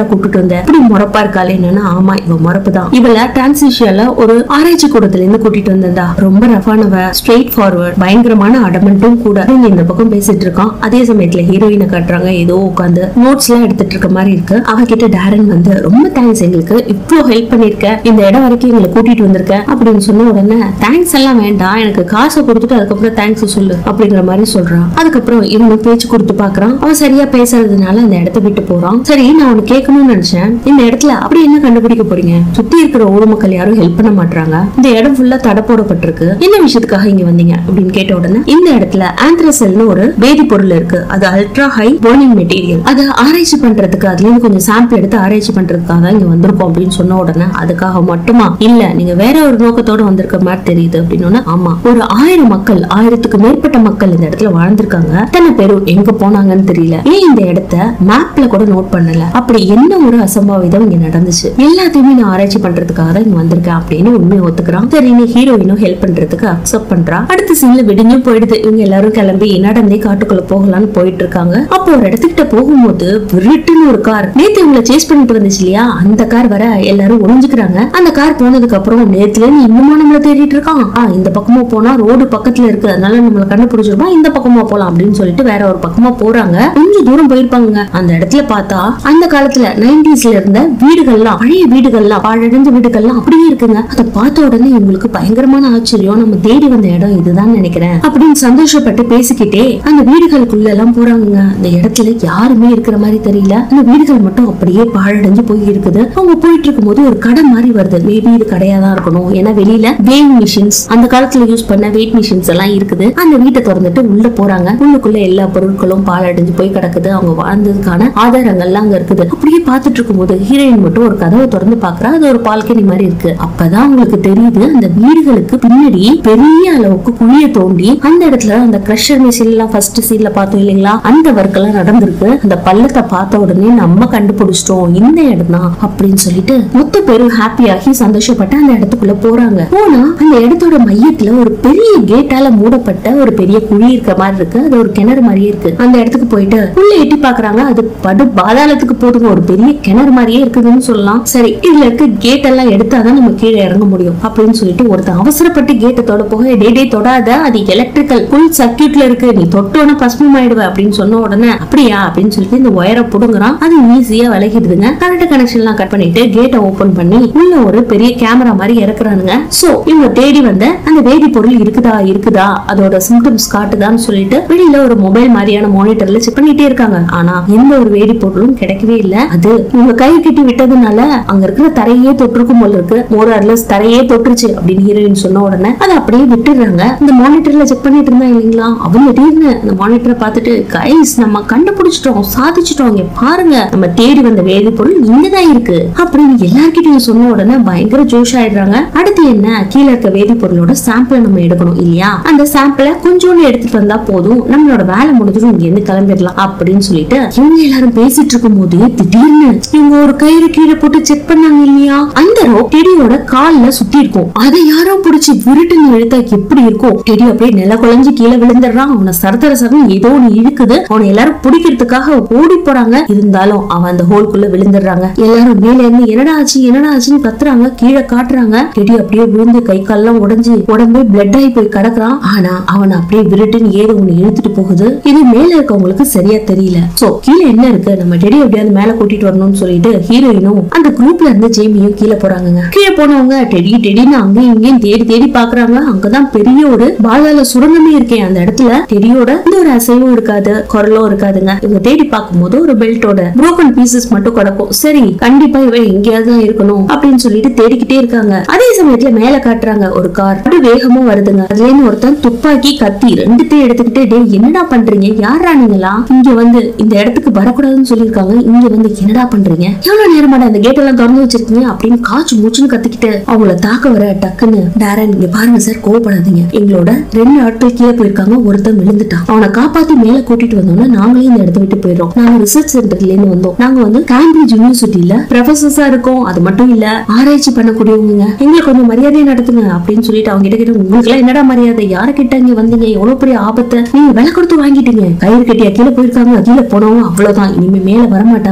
கூப்பிட்டு வந்த இப்படி முறப்பா இருக்காளே என்னன்னா ஆமா இவ முறப்பு தான் இவள டிரான்சிஷியல ஒரு ஆராய்ச்சி கூடத்துல இருந்து கூட்டிட்டு வந்தா ரொம்ப ரஃபானவ ஸ்ட்ரெயிட் ஃபார்வர்ட் பயங்கரமான அடமெண்ட்டும் கூட இவங்க இந்த பக்கம் பேசிட்டு இருக்கான் அதே சமயத்துல ஹீரோயினை காட்டுறாங்க ஏதோ உட்காந்து நோட்ஸ் எல்லாம் எடுத்துட்டு இருக்க மாதிரி இருக்கு அவகிட்ட டேரன் வந்து ரொம்ப தேங்க்ஸ் எங்களுக்கு இவ்ளோ ஹெல்ப் பண்ணிருக்க இந்த இடம் வரைக்கும் எங்களை கூட்டிட்டு வந்திருக்க அப்படின்னு சொன்ன உடனே தேங்க்ஸ் எல்லாம் வேண்டாம் எனக்கு காசை கொடுத்துட்டு அதுக்கப்புறம் தேங்க்ஸ் சொல்லு அப்படிங்கிற மாதிரி சொல்றான் அதுக்கப்புறம் இவனும் பேச்சு கொடுத்து பாக்குறான் அவன் சரியா பேசுறதுனால அந்த இடத்த விட்டு போறான் சரி நான் உனக்கு கேட்கணும்னு நினைச்சேன் இந்த இடத்துல அப்படி என்ன கண்டுபிடிக்க போறீங்க சுத்தி இருக்கிற ஊர் மக்கள் யாரும் ஹெல்ப் பண்ண மாட்டாங்க இந்த இடம் ஃபுல்லா தடை போடப்பட்டிருக்கு என்ன விஷயத்துக்காக இங்க வந்தீங்க அப்படின்னு கேட்ட உடனே இந்த இடத்துல ஆந்த்ரசெல்னு ஒரு வேதிப்பொருள் இருக்கு அது அல்ட்ரா ஹை பர்னிங் மெட்டீரியல் அதை ஆராய்ச்சி பண்றதுக்கு அதுல இருந்து கொஞ்சம் சாம்பிள் எடுத்து ஆராய்ச்சி பண்றதுக்காக தான் இங்க வந்திருக்கோம் அப்படின்னு சொன்ன உடனே அதுக்காக மட்டுமா இல்ல நீங்க வேற ஒரு நோக்கத்தோட வந்திருக்க மாதிரி தெரியுது அப்படின்னு ஆமா ஒரு ஆயிரம் மக்கள் ஆயிரத்துக்கு மேற்பட்ட மக்கள் இந்த இடத்துல வாழ்ந்திருக்காங்க எத்தனை பேரும் எங்க போனாங்கன்னு தெரியல ஏன் இந்த இடத்த மேப்ல கூட நோட் பண்ணல அப்படி என்ன ஒரு அசம்பாவிதம் இங்க நடந்துச்சு எல்லாத்தையுமே நான் ஆராய்ச்சி பண்றதுக்காக தான் இங்க வந்திருக்கேன் அப்படின்னு உண்மையை ஒத்துக்கிறான் சரி நீ ஹீரோயினும் ஹெல்ப் பண்றதுக்கு அக்செப்ட் பண்றா அடுத்த சீன்ல விடிஞ்சும் போயிடுது இவங்க எல்லாரும் கிளம்பி நடந்தே காட்டுக்குள்ள போகலாம்னு போயிட்டு இருக்காங்க அப்போ ஒரு இடத்துக்கிட்ட போகும்போது விருட்டுன்னு ஒரு கார் நேத்து இவங்களை சேஸ் பண்ணிட்டு வந்துச்சு இல்லையா அந்த கார் வர எல்லாரும் ஒளிஞ்சுக்கிறாங்க அந்த கார் போனதுக்கு அப்புறம் நேத்துல இருந்து இன்னுமா நம்மள தேடிட்டு இருக்கான் ஆ இந்த பக்கமா போனா ரோடு பக்கத்துல இருக்கு அதனால நம்மள கண்டுபிடிச்சிருப்பா இந்த பக்கமா போலாம் அப்படின்னு சொல்லிட்டு வேற ஒரு பக்கமா போறாங்க கொஞ்சம் தூரம் போயிருப்பாங்க அந்த இடத்துல பார்த்தா அந்த காலத்துல நைன்டிஸ்ல இருந்த வீடுகள்லாம் பழைய வீடுகள்லாம் பாழடைஞ்ச வீடுகள்லாம் அப்படியே இருக்குங்க அதை பார்த்த உடனே இவங்களுக்கு பயங்கரமான ஆச்சரியம் நம்ம தேடி வந்த இடம் இதுதான் நினைக்கிறேன் அப்படின்னு சந்தோஷப்பட்டு பேசிக்கிட்டே அந்த வீடுகளுக்குள்ள எல்லாம் போறாங்க அந்த இடத்துல யாருமே இருக்கிற மாதிரி தெரியல அந்த வீடுகள் மட்டும் அப்படியே பாழடைஞ்சு போய் இருக்குது அவங்க போயிட்டு இருக்கும்போது ஒரு கடை மாதிரி வருது மேபி இது கடையா தான் இருக்கணும் ஏன்னா வெளியில வேவ் மிஷின்ஸ் அந்த காலத்துல யூஸ் பண்ண வெயிட் மிஷின்ஸ் எல்லாம் இருக்குது அந்த வீட்டை திறந்துட்டு உள்ள போறாங்க உள்ளுக்குள்ள எல்லா பொருட்களும் பாழடைஞ்சு போய் கிடக்குது அவங்க வாழ்ந்ததுக்கான ஆதாரங்கள்லாம் அங்க இருக்குது அப்படியே பார்த்துட்டு இருக்கும்போது ஹீரோயின் மட்டும் ஒரு கதவை திறந்து பாக்குறா அது ஒரு பால்கனி மாதிரி இருக்கு அப்பதான் உங்களுக்கு தெரியுது அந்த வீடுகளுக்கு பின்னாடி பெரிய அளவுக்கு குழிய தோண்டி அந்த இடத்துல அந்த கிரஷர் மிஷின் எல்லாம் ஃபர்ஸ்ட் சீன்ல பார்த்தோம் இல்லைங்களா அந்த ஒர்க் எல்லாம் நடந்திருக்கு அந்த பள்ளத்தை பார்த்த உடனே நம்ம கண்டுபிடிச்சிட்டோம் இந்த இடம் தான் அப்படின்னு சொல்லிட்டு மொத்த பேரும் ஹாப்பியாகி சந்தோஷப்பட்டு அந்த இடத்துக்குள்ள போறாங்க போனா அந்த இடத்தோட மையத்துல ஒரு பெரிய கேட்டால மூடப்பட்ட ஒரு பெரிய குழி இருக்க மாதிரி இருக்கு அது ஒரு கிணறு மாதிரியே இருக்கு அந்த இடத்துக்கு போயிட்டு உள்ள எட்டி பாக்குறாங்க அது படு பாதாளத்துக்கு போதுங்க ஒரு பெரிய கிணறு மாதிரியே இருக்குதுன்னு சொல்லலாம் சரி இதுல இருக்க கேட் எல்லாம் எடுத்தாதான் நம்ம கீழே இறங்க முடியும் அப்படின்னு சொல்லிட்டு ஒருத்தன் அவசரப்பட்டு கேட்டை தொட போக டே டே தொடாத அது எலக்ட்ரிக்கல் ஃபுல் சர்க்கியூட்ல இருக்கு நீ தொட்டோன்னு பஸ்மம் ஆயிடுவ அப்படின்னு சொன்ன உடனே அப்படியா அப்படின்னு சொல்லிட்டு இந்த ஒயரை புடுங்குறான் அது ஈஸியா விலகிடுதுங்க கரண்ட் கனெக்ஷன் எல்லாம் கட் பண்ணிட்டு கேட்டை ஓபன் பண்ணி உள்ள ஒரு பெரிய கேமரா மாதிரி இறக்குறானுங்க சோ இவங்க தேடி வந்த அந்த வேதிப்பொருள் இருக்குதா இருக்குதா அதோட சிம்டம்ஸ் காட்டுதான்னு சொல்லிட்டு வெளியில ஒரு மொபைல் மாதிரியான மானிட்டர்ல செக் பண்ணிட்டே இருக்காங்க ஆனா எந்த ஒரு வேதிப்பொருளும் கிடைக்கவே இல்ல அது இவங்க கை கட்டி விட்டதுனால அங்க இருக்கிற தரையே தொட்டிருக்கும் போல இருக்கு மோரர்லஸ் தரையே தொட்டுருச்சு அப்படின்னு ஹீரோயின் சொன்ன உடனே அதை அப்படியே விட்டுடுறாங்க இந்த மானிட்டர்ல செக் பண்ணிட்டு இருந்தா இல்லைங்களா அவங்க திடீர்னு அந்த மானிட்டரை பார்த்துட்டு கைஸ் நம்ம கண்டுபிடிச்சிட்டோம் சாதிச்சிட்டோம் இங்க பாருங்க நம்ம தேடி வந்த வேதிப்பொருள் இங்கதான் இருக்கு அப்படின்னு எல்லார்கிட்டயும் சொன்ன உடனே பயங்கர ஜோஷ் ஆயிடுறாங்க அடுத்து என்ன கீழே இருக்க வேதிப்பொருளோட சாம்பிளை நம்ம எடுக்கணும் இல்லையா அந்த சாம்பிளை கொஞ்சோண்டு எடுத்துட்டு வந்தா போதும் நம்மளோட வேலை முடிஞ்சதும் இங்க இருந்து கிளம்பிடலாம் அப்படின்னு சொல்லிட்டு இவங்க எல்லாரும் பேசிட்டு இருக்கும் போது திடீர்னு இவங்க ஒரு கயிறு கீழே போட்டு செக் பண்ணாங்க இல்லையா அந்த rope டெடியோட கால்ல சுத்தி இருக்கும் அதை யாரோ பிடிச்சி விருட்டுன்னு இழுத்தா எப்படி இருக்கும் டெடி அப்படியே நில குழஞ்சு கீழே விழுந்துடுறான் அவனை சரத்தர சரம் ஏதோ ஒண்ணு இழுக்குது அவனை எல்லாரும் பிடிக்கிறதுக்காக ஓடி போறாங்க இருந்தாலும் அவன் அந்த ஹோல்குள்ள விழுந்துடுறாங்க எல்லாரும் மேல இருந்து என்னடா ஆச்சு என்னடா ஆச்சுன்னு கத்துறாங்க கீழே காட்டுறாங்க டெடி அப்படியே விழுந்து கை கால்லாம் உடைஞ்சு உடம்பே பிளட் ஆகி போய் கிடக்குறான் ஆனா அவனை அப்படியே விருட்டுன்னு ஏதோ ஒண்ணு இழுத்துட்டு போகுது இது மேல இருக்கவங்களுக்கு சரியா தெரியல சோ கீழே என்ன இருக்கு நம்ம டெடி எப்படியாவது மேல கூட்டிட்டு வரணும்னு சொல்லிட்டு ஹீரோயினும் அந்த குரூப்ல இருந்து ஜேமியும் கீழே போறாங்க கீழே போனவங்க டெடி டெடின்னு அங்கேயும் இங்கேயும் தேடி தேடி பாக்குறாங்க அங்கதான் பெரிய ஒரு பாதாள சுரங்கமே இருக்கேன் அந்த இடத்துல டெடியோட எந்த ஒரு அசைவும் இருக்காது குரலும் இருக்காதுங்க இவங்க தேடி பார்க்கும்போது ஒரு பெல்ட்டோட broken பீசஸ் மட்டும் கிடக்கும் சரி கண்டிப்பா இவன் எங்கேயாவது தான் இருக்கணும் அப்படின்னு சொல்லிட்டு தேடிக்கிட்டே இருக்காங்க அதே சமயத்துல மேல காட்டுறாங்க ஒரு கார் அப்படி வேகமா வருதுங்க அதுல இருந்து ஒருத்தன் துப்பாக்கி கத்தி ரெண்டுத்தையும் எடுத்துக்கிட்டு டேய் என்னடா பண்றீங்க யாரா நீங்களா இங்க வந்து இந்த இடத்துக்கு வரக்கூடாதுன்னு சொல்லிருக்காங்க இங்க வந்து என்னடா பண்றீங்க எவ்வளவு நேரமாடா இந்த கேட் எல்லாம் திறந்து வச்சிருக்கீங்க அப்படின்னு காச்சு மூச்சுன்னு கத்திக்கிட்டு அவங்கள தாக்க வர டக்குன்னு டேரன் இங்க பாருங்க சார் கோவப்படாதீங்க எங்களோட ரெண்டு ஆட்கள் கீழே போயிருக்காங்க ஒருத்தன் விழுந்துட்டான் அவனை காப்பாத்தி மேல கூட்டிட்டு வந்தோம்னா நாங்களே இந்த இடத்த விட்டு போயிடும் நாங்க ரிசர்ச் சென்டர்ல இருந்து வந்தோம் நாங்க வந்து கேம்பிரிட்ஜ் யூனிவர்சிட்டியில ப்ரொஃபசர்ஸா இருக்கோம் அது மட்டும் இல்ல ஆராய்ச்சி பண்ணக்கூடியவங்க எங்களுக்கு கொஞ்சம் மரியாதையை நடத்துங்க அப்படின்னு சொல்லிட்டு அவங்க கிட்ட கேட்டு உங்களுக்கு எல்லாம் என்னடா மரியாதை யார கிட்ட இங்க வந்தீங்க எவ்வளவு பெரிய ஆபத்தை நீங்க விலை கொடுத்து வாங்கிட்டீங்க கயிறு கட்டியா கீழே போயிருக்காங்க கீழே போனவங்க அவ்வளவுதான் இனிமே மேல வர மாட்டாங்க அவங்க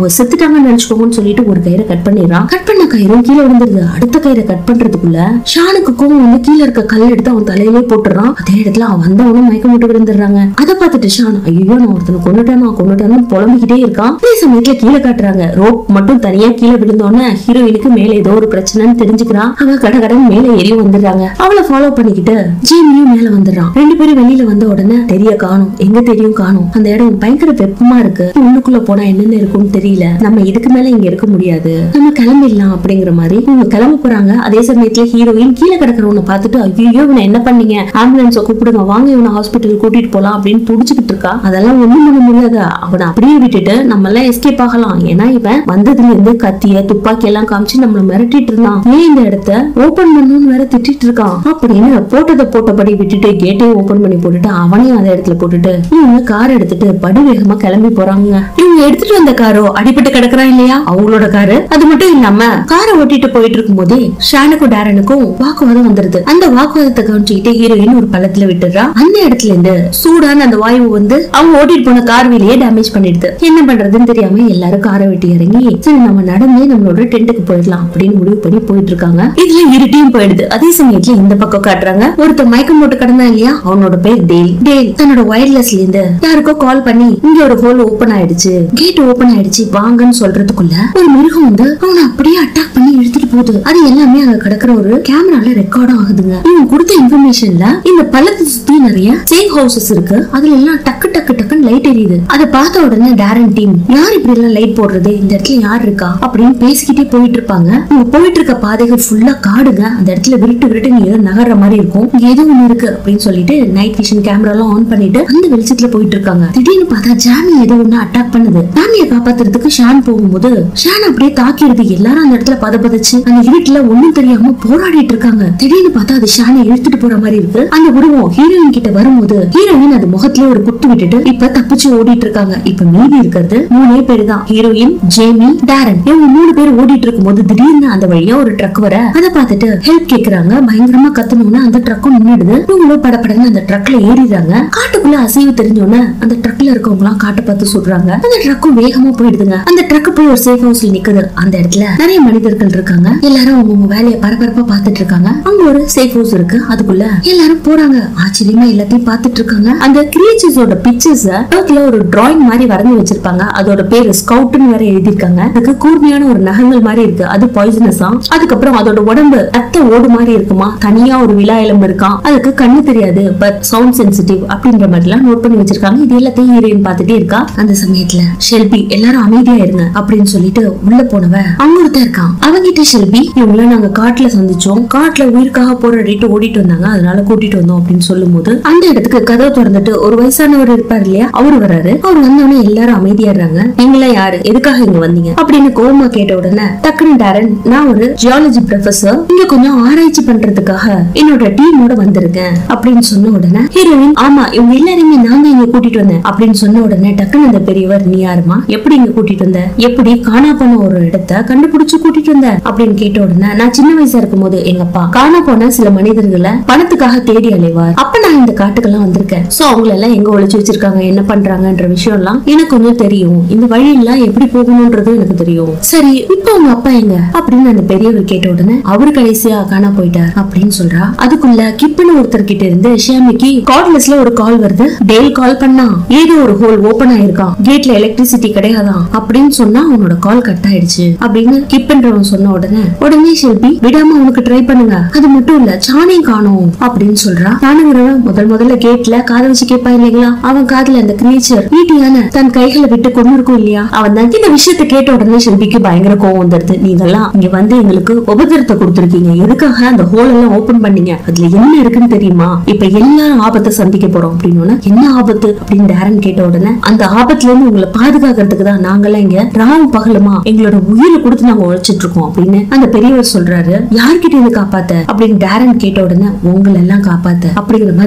அவங்க செத்துட்டாங்கன்னு நினைச்சுக்கோங்கன்னு சொல்லிட்டு ஒரு கயிறை கட் பண்ணிடுறான் கட் பண்ண கயிறும் கீழே விழுந்துருது அடுத்த கயிறை கட் பண்றதுக்குள்ள ஷானுக்கு கோவம் வந்து கீழே இருக்க கல் எடுத்து அவன் தலையிலே போட்டுறான் அதே இடத்துல அவன் வந்தவனும் மயக்கம் போட்டு விழுந்துடுறாங்க அதை பார்த்துட்டு ஷான் ஐயோ நான் ஒருத்தனை கொண்டுட்டானா கொண்டுட்டானு புலம்பிக்கிட்டே இருக்கான் அதே சமயத்துல கீழே காட்டுறாங்க ரோப் மட்டும் தனியா கீழே விழுந்தோன்னே ஹீரோயினுக்கு மேல ஏதோ ஒரு பிரச்சனைன்னு தெரிஞ்சுக்கிறான் அவ கட கடன் மேல ஏறி வந்துடுறாங்க அவளை ஃபாலோ பண்ணிக்கிட்டு ஜீமியும் மேல வந்துடுறான் ரெண்டு பேரும் வெளியில வந்த உடனே தெரிய காணும் எங்க தெரியும் காணும் அந்த இடம் பயங்கர வெப்பமா இருக்கு உள்ளுக்குள்ள போனா என்னென்ன இருக்கும்னு தெரியல நம்ம இதுக்கு மேல இங்க இருக்க முடியாது நம்ம கிளம்பிடலாம் அப்படிங்கிற மாதிரி இவங்க கிளம்ப போறாங்க அதே சமயத்துல ஹீரோயின் கீழே கிடக்குறவனை பார்த்துட்டு ஐயோ இவனை என்ன பண்ணீங்க ஆம்புலன்ஸ கூப்பிடுங்க வாங்க இவனை ஹாஸ்பிட்டல் கூட்டிட்டு போலாம் அப்படின்னு துடிச்சுக்கிட்டு இருக்கா அதெல்லாம் ஒண்ணும் பண்ண முடியாது அவனை அப்படியே விட்டுட்டு நம்ம எல்லாம் எஸ்கேப் ஆகலாம் ஏன்னா இவன் வந்ததுல இருந்து கத்திய துப்பாக்கி எல்லாம் காமிச்சு நம்மள மிரட்டிட்டு இருந்தான் ஏன் இந்த இடத்த ஓபன் பண்ணணும்னு வேற திட்டிட்டு இருக்கான் அப்படின்னு போட்டதை போட்டபடி விட்டுட்டு கேட்டையும் ஓபன் பண்ணி போட்டுட்டு அவனையும் அந்த இடத்துல போட்டுட்டு இவங்க கார் எடுத்துட்டு படு வேகமா கிளம்பி போறாங்க இவங்க எடுத்துட்டு வந்த காரோ அடிபட்டு கிடக்குறான் இல்லையா அவங்களோட காரு அது மட்டும் இல்லாம காரை ஓட்டிட்டு போயிட்டு இருக்கும் போதே ஷானுக்கும் டேரனுக்கும் வாக்குவாதம் வந்துருது அந்த வாக்குவாதத்தை கவனிச்சுக்கிட்டு ஹீரோயின் ஒரு பள்ளத்துல விட்டுறா அந்த இடத்துல இருந்து சூடான அந்த வாயு வந்து அவங்க ஓட்டிட்டு போன கார் வீலையே டேமேஜ் பண்ணிடுது என்ன பண்றதுன்னு தெரியாம எல்லாரும் காரை விட்டு இறங்கி சரி நம்ம நடந்தே நம்மளோட டென்ட்டுக்கு போயிடலாம் அப்படின்னு முடிவு பண்ணி போயிட்டு இருக்காங்க இதுல இருட்டியும் போயிடுது அதே சமயத்துல இந்த பக்கம் காட்டுறாங்க ஒருத்தன் மயக்கம் போட்டு கிடந்தா இல்லையா அவனோட பேர் டேல் டேல் தன்னோட வயர்லெஸ்ல இருந்து யாருக்கோ கால் பண்ணி இங்க ஒரு ஹோல் ஓபன் ஆயிடுச்சு கேட் ஓபன் ஆயிடுச்சு வாங்கன்னு சொல்றதுக்குள்ள ஒரு மிருகம் வந்து அவனை அப்படியே அட்டாக் பண்ணி இழுத்துட்டு போகுது அது எல்லாமே அங்க கிடக்குற ஒரு கேமரால ரெக்கார்டும் ஆகுதுங்க இவன் கொடுத்த இன்ஃபர்மேஷன்ல இந்த பள்ளத்தை சுத்தி நிறைய சேஃப் ஹவுசஸ் இருக்கு அதுல எல்லாம் டக்கு டக்கு டக்குன்னு லைட் எரியுது அதை பார்த்த உடனே டேரன் டீம் யார் இப்படி எல்லாம் லைட் போடுறது இந்த இடத்துல யார் இருக்கா அப்படின்னு பேசிக்கிட்டே போயிட்டு இருப்பாங்க இவங்க போயிட்டு இருக்க பாதைகள் ஃபுல்லா காடுங்க அந்த இடத்துல விருட்டு விருட்டு ஏதோ நகர்ற மாதிரி இருக்கும் இங்க ஏதோ ஒண்ணு இருக்கு அப்படின்னு சொல்லிட்டு நைட் விஷன் கேமரா எல்லாம் ஆன் பண்ணிட்டு அந்த வெளிச்சத்துல போயிட்டு இருக்காங்க திடீர்னு பார்த்தா ஜாமி ஏதோ ஒண்ணு அட்டாக் பண்ணுது ஜாமியை காப்பாத்துறதுக்கு ஷான் போகும்போது ஷான் அப்படியே தாக்கிடுது எல்லாரும் அந்த இடத்துல பத பதச்சு அந்த இருட்டுல ஒண்ணும் தெரியாம போராடிட்டு இருக்காங்க திடீர்னு பார்த்தா அது ஷானை இழுத்துட்டு போற மாதிரி இருக்கு அந்த உருவம் ஹீரோயின் கிட்ட வரும்போது ஹீரோயின் அது முகத்துல ஒரு குத்து விட்டுட்டு இப்ப தப்பிச்சு ஓடிட்டு இருக்காங்க இப்ப மீதி இருக்கிறது மூணே பேர் தான் ஹீரோயின் ஜேமி டேரன் இவங்க மூணு பேர் ஓடிட்டு இருக்கும்போது திடீர்னு அந்த வழியா ஒரு ட்ரக் வர அதை பார்த்துட்டு ஹெல்ப் கேக்குறாங்க பயங்கரமா கத்தணும்னா அந்த ட்ரக்கும் நின்னுடுது இவங்களும் படப்படன்னு அந்த ட்ரக்ல ஏறிடுறாங்க காட்டுக்குள்ள அசைவு தெரிஞ்சோன்னே அந்த ட்ரக்ல இருக்கவங்க எல்லாம் காட்டை பார்த்து சொல்றாங்க அந்த ட்ரக்கும் வேகமா போயிடுதுங்க அந்த ட்ரக் போய் ஒரு சேஃப் ஹவுஸ்ல நிக்குது அந்த இடத்துல நிறைய மனிதர்கள் இருக்காங்க எல்லாரும் அவங்க வேலையை பரபரப்பா பார்த்துட்டு இருக்காங்க அங்க ஒரு சேஃப் ஹவுஸ் இருக்கு அதுக்குள்ள எல்லாரும் போறாங்க ஆச்சரியமா எல்லாத்தையும் பார்த்துட்டு இருக்காங்க அந்த கிரியேச்சர்ஸோட பிக்சர்ஸ் ஒரு டிராயிங் மாதிரி வரைஞ்சு வச்சிருப்பாங்க அதோட பேரு ஸ்கவுட்னு வேற எழுதிருக்காங்க அதுக்கு கூர்மையான ஒரு நகங்கள் மாதிரி இருக்கு அது பாய்சனஸா அதுக்கப்புறம் அதோட உடம்பு ரத்த ஓடு மாதிரி இருக்குமா தனியா ஒரு விழா எலும்பு இருக்கான் அதுக்கு கண்ணு தெரியாது பட் சவுண்ட் சென்சிட்டிவ் அப்படின்ற மாதிரி எல்லாம் நோட் பண்ணி வச்சிருக்காங்க இது எல்லாத்தையும் ஹீரோயின் பார்த்துட்டே இருக்கா அந்த சமயத்துல ஷெல்பி எல்லாரும் அமைதியா இருங்க அப்படின்னு சொல்லிட்டு உள்ள போனவ அவங்க ஒருத்தன் இருக்கான் அவங்கிட்ட ஷெல்பி இவங்கள நாங்க காட்டுல சந்திச்சோம் காட்டுல உயிருக்காக போராடிட்டு ஓடிட்டு வந்தாங்க அதனால கூட்டிட்டு வந்தோம் அப்படின்னு சொல்லும்போது அந்த இடத்துக்கு கதவை திறந்துட்டு ஒரு வயசானவர் இருப்பார் இல்லையா அவரு வராரு அவர் வந்தோடனே எல்லாரும் அமைதியாடுறாங்க நீங்களா யாரு எதுக்காக இங்க வந்தீங்க அப்படின்னு கோமா கேட்ட உடனே டக்குனு டேரன் நான் ஒரு ஜியாலஜி ப்ரொஃபசர் இங்க கொஞ்சம் ஆராய்ச்சி பண்றதுக்காக என்னோட டீமோட வந்திருக்கேன் அப்படின்னு சொன்ன உடனே ஹீரோயின் ஆமா இவங்க எல்லாரையுமே நாங்க இங்க கூட்டிட்டு வந்தேன் அப்படின்னு சொன்ன உடனே டக்குனு அந்த பெரியவர் நீ யாருமா எப்படி இங்க கூட்டிட்டு வந்த எப்படி காணா போன ஒரு இடத்த கண்டுபிடிச்சு கூட்டிட்டு வந்த அப்படின்னு கேட்ட உடனே நான் சின்ன வயசா இருக்கும் போது எங்க அப்பா காணா போன சில மனிதர்களை பணத்துக்காக தேடி அலைவார் அப்ப நான் இந்த காட்டுக்கெல்லாம் வந்திருக்கேன் சோ அவங்கள எல்லாம் எங்க ஒளிச்சு வச்சிருக்காங்க என்ன பண்றாங்கன்ற விஷயம் எல்லாம் எனக்கு கொஞ்சம் தெரியும் இந்த வழியெல்லாம் எப்படி போகணும்ன்றது எனக்கு தெரியும் சரி இப்போ உங்க அப்பா எங்க அப்படின்னு அந்த பெரியவர் கேட்ட உடனே அவரு கடைசியா காணா போயிட்டார் அப்படின்னு சொல்றா அதுக்குள்ள கிப்புன்னு ஒருத்தர் கிட்ட இருந்து ஷியாமிக்கு கார்ட்லெஸ்ல ஒரு கால் வருது டேல் கால் பண்ணா ஏதோ ஒரு ஹோல் ஓபன் ஆயிருக்கான் கேட்ல எலக்ட்ரிசிட்டி கிடையாதான் அப்படின்னு சொன்னா அவனோட கால் கட் ஆயிடுச்சு அப்படின்னு கிப்ன்றவன் சொன்ன உடனே உடனே ஷெல்பி விடாம அவனுக்கு ட்ரை பண்ணுங்க அது மட்டும் இல்ல சாணையும் காணோம் அப்படின்னு சொல்றா சாணுங்கிறவன் முதல் முதல்ல கேட்ல காதை வச்சு கேட்பான் இல்லைங்களா அவன் காதுல அந்த கிரீச்சர் ஈட்டியான தன் கைகளை விட்டு கொண்டு இருக்கும் இல்லையா அவன் தான் இந்த விஷயத்தை கேட்ட உடனே ஷெல்பிக்கு பயங்கர கோவம் வந்துருது நீங்கெல்லாம் இங்க வந்து எங்களுக்கு உபதிரத்தை கொடுத்திருக்கீங்க எதுக்காக அந்த ஹோல் எல்லாம் ஓபன் பண்ணீங்க அதுல என்ன இருக்குன்னு தெரியுமா இப்ப எல்லாரும் ஆபத்தை சந்திக்க போறோம் அப்படின்னு என்ன ஆபத்து அப்படின்னு டேரன் கேட்ட உடனே அந்த ஆபத்துல இருந்து உங்களை பாதுகாக்கிறதுக்கு தான் நாங்கெல்லாம் இங்க ராவும் பகலுமா எங்களோட உயிரை கொடுத்து நாங்க உழைச்சிட்டு இருக்கோம் அப்படின்னு அந்த பெரியவர் சொல்றாரு யார்கிட்ட இருந்து காப்பாத்த அப்படின்னு டேரன் கேட்ட உடனே உங்களை எல்லாம் காப்பாத்த அப்படிங்கிற மாதிரி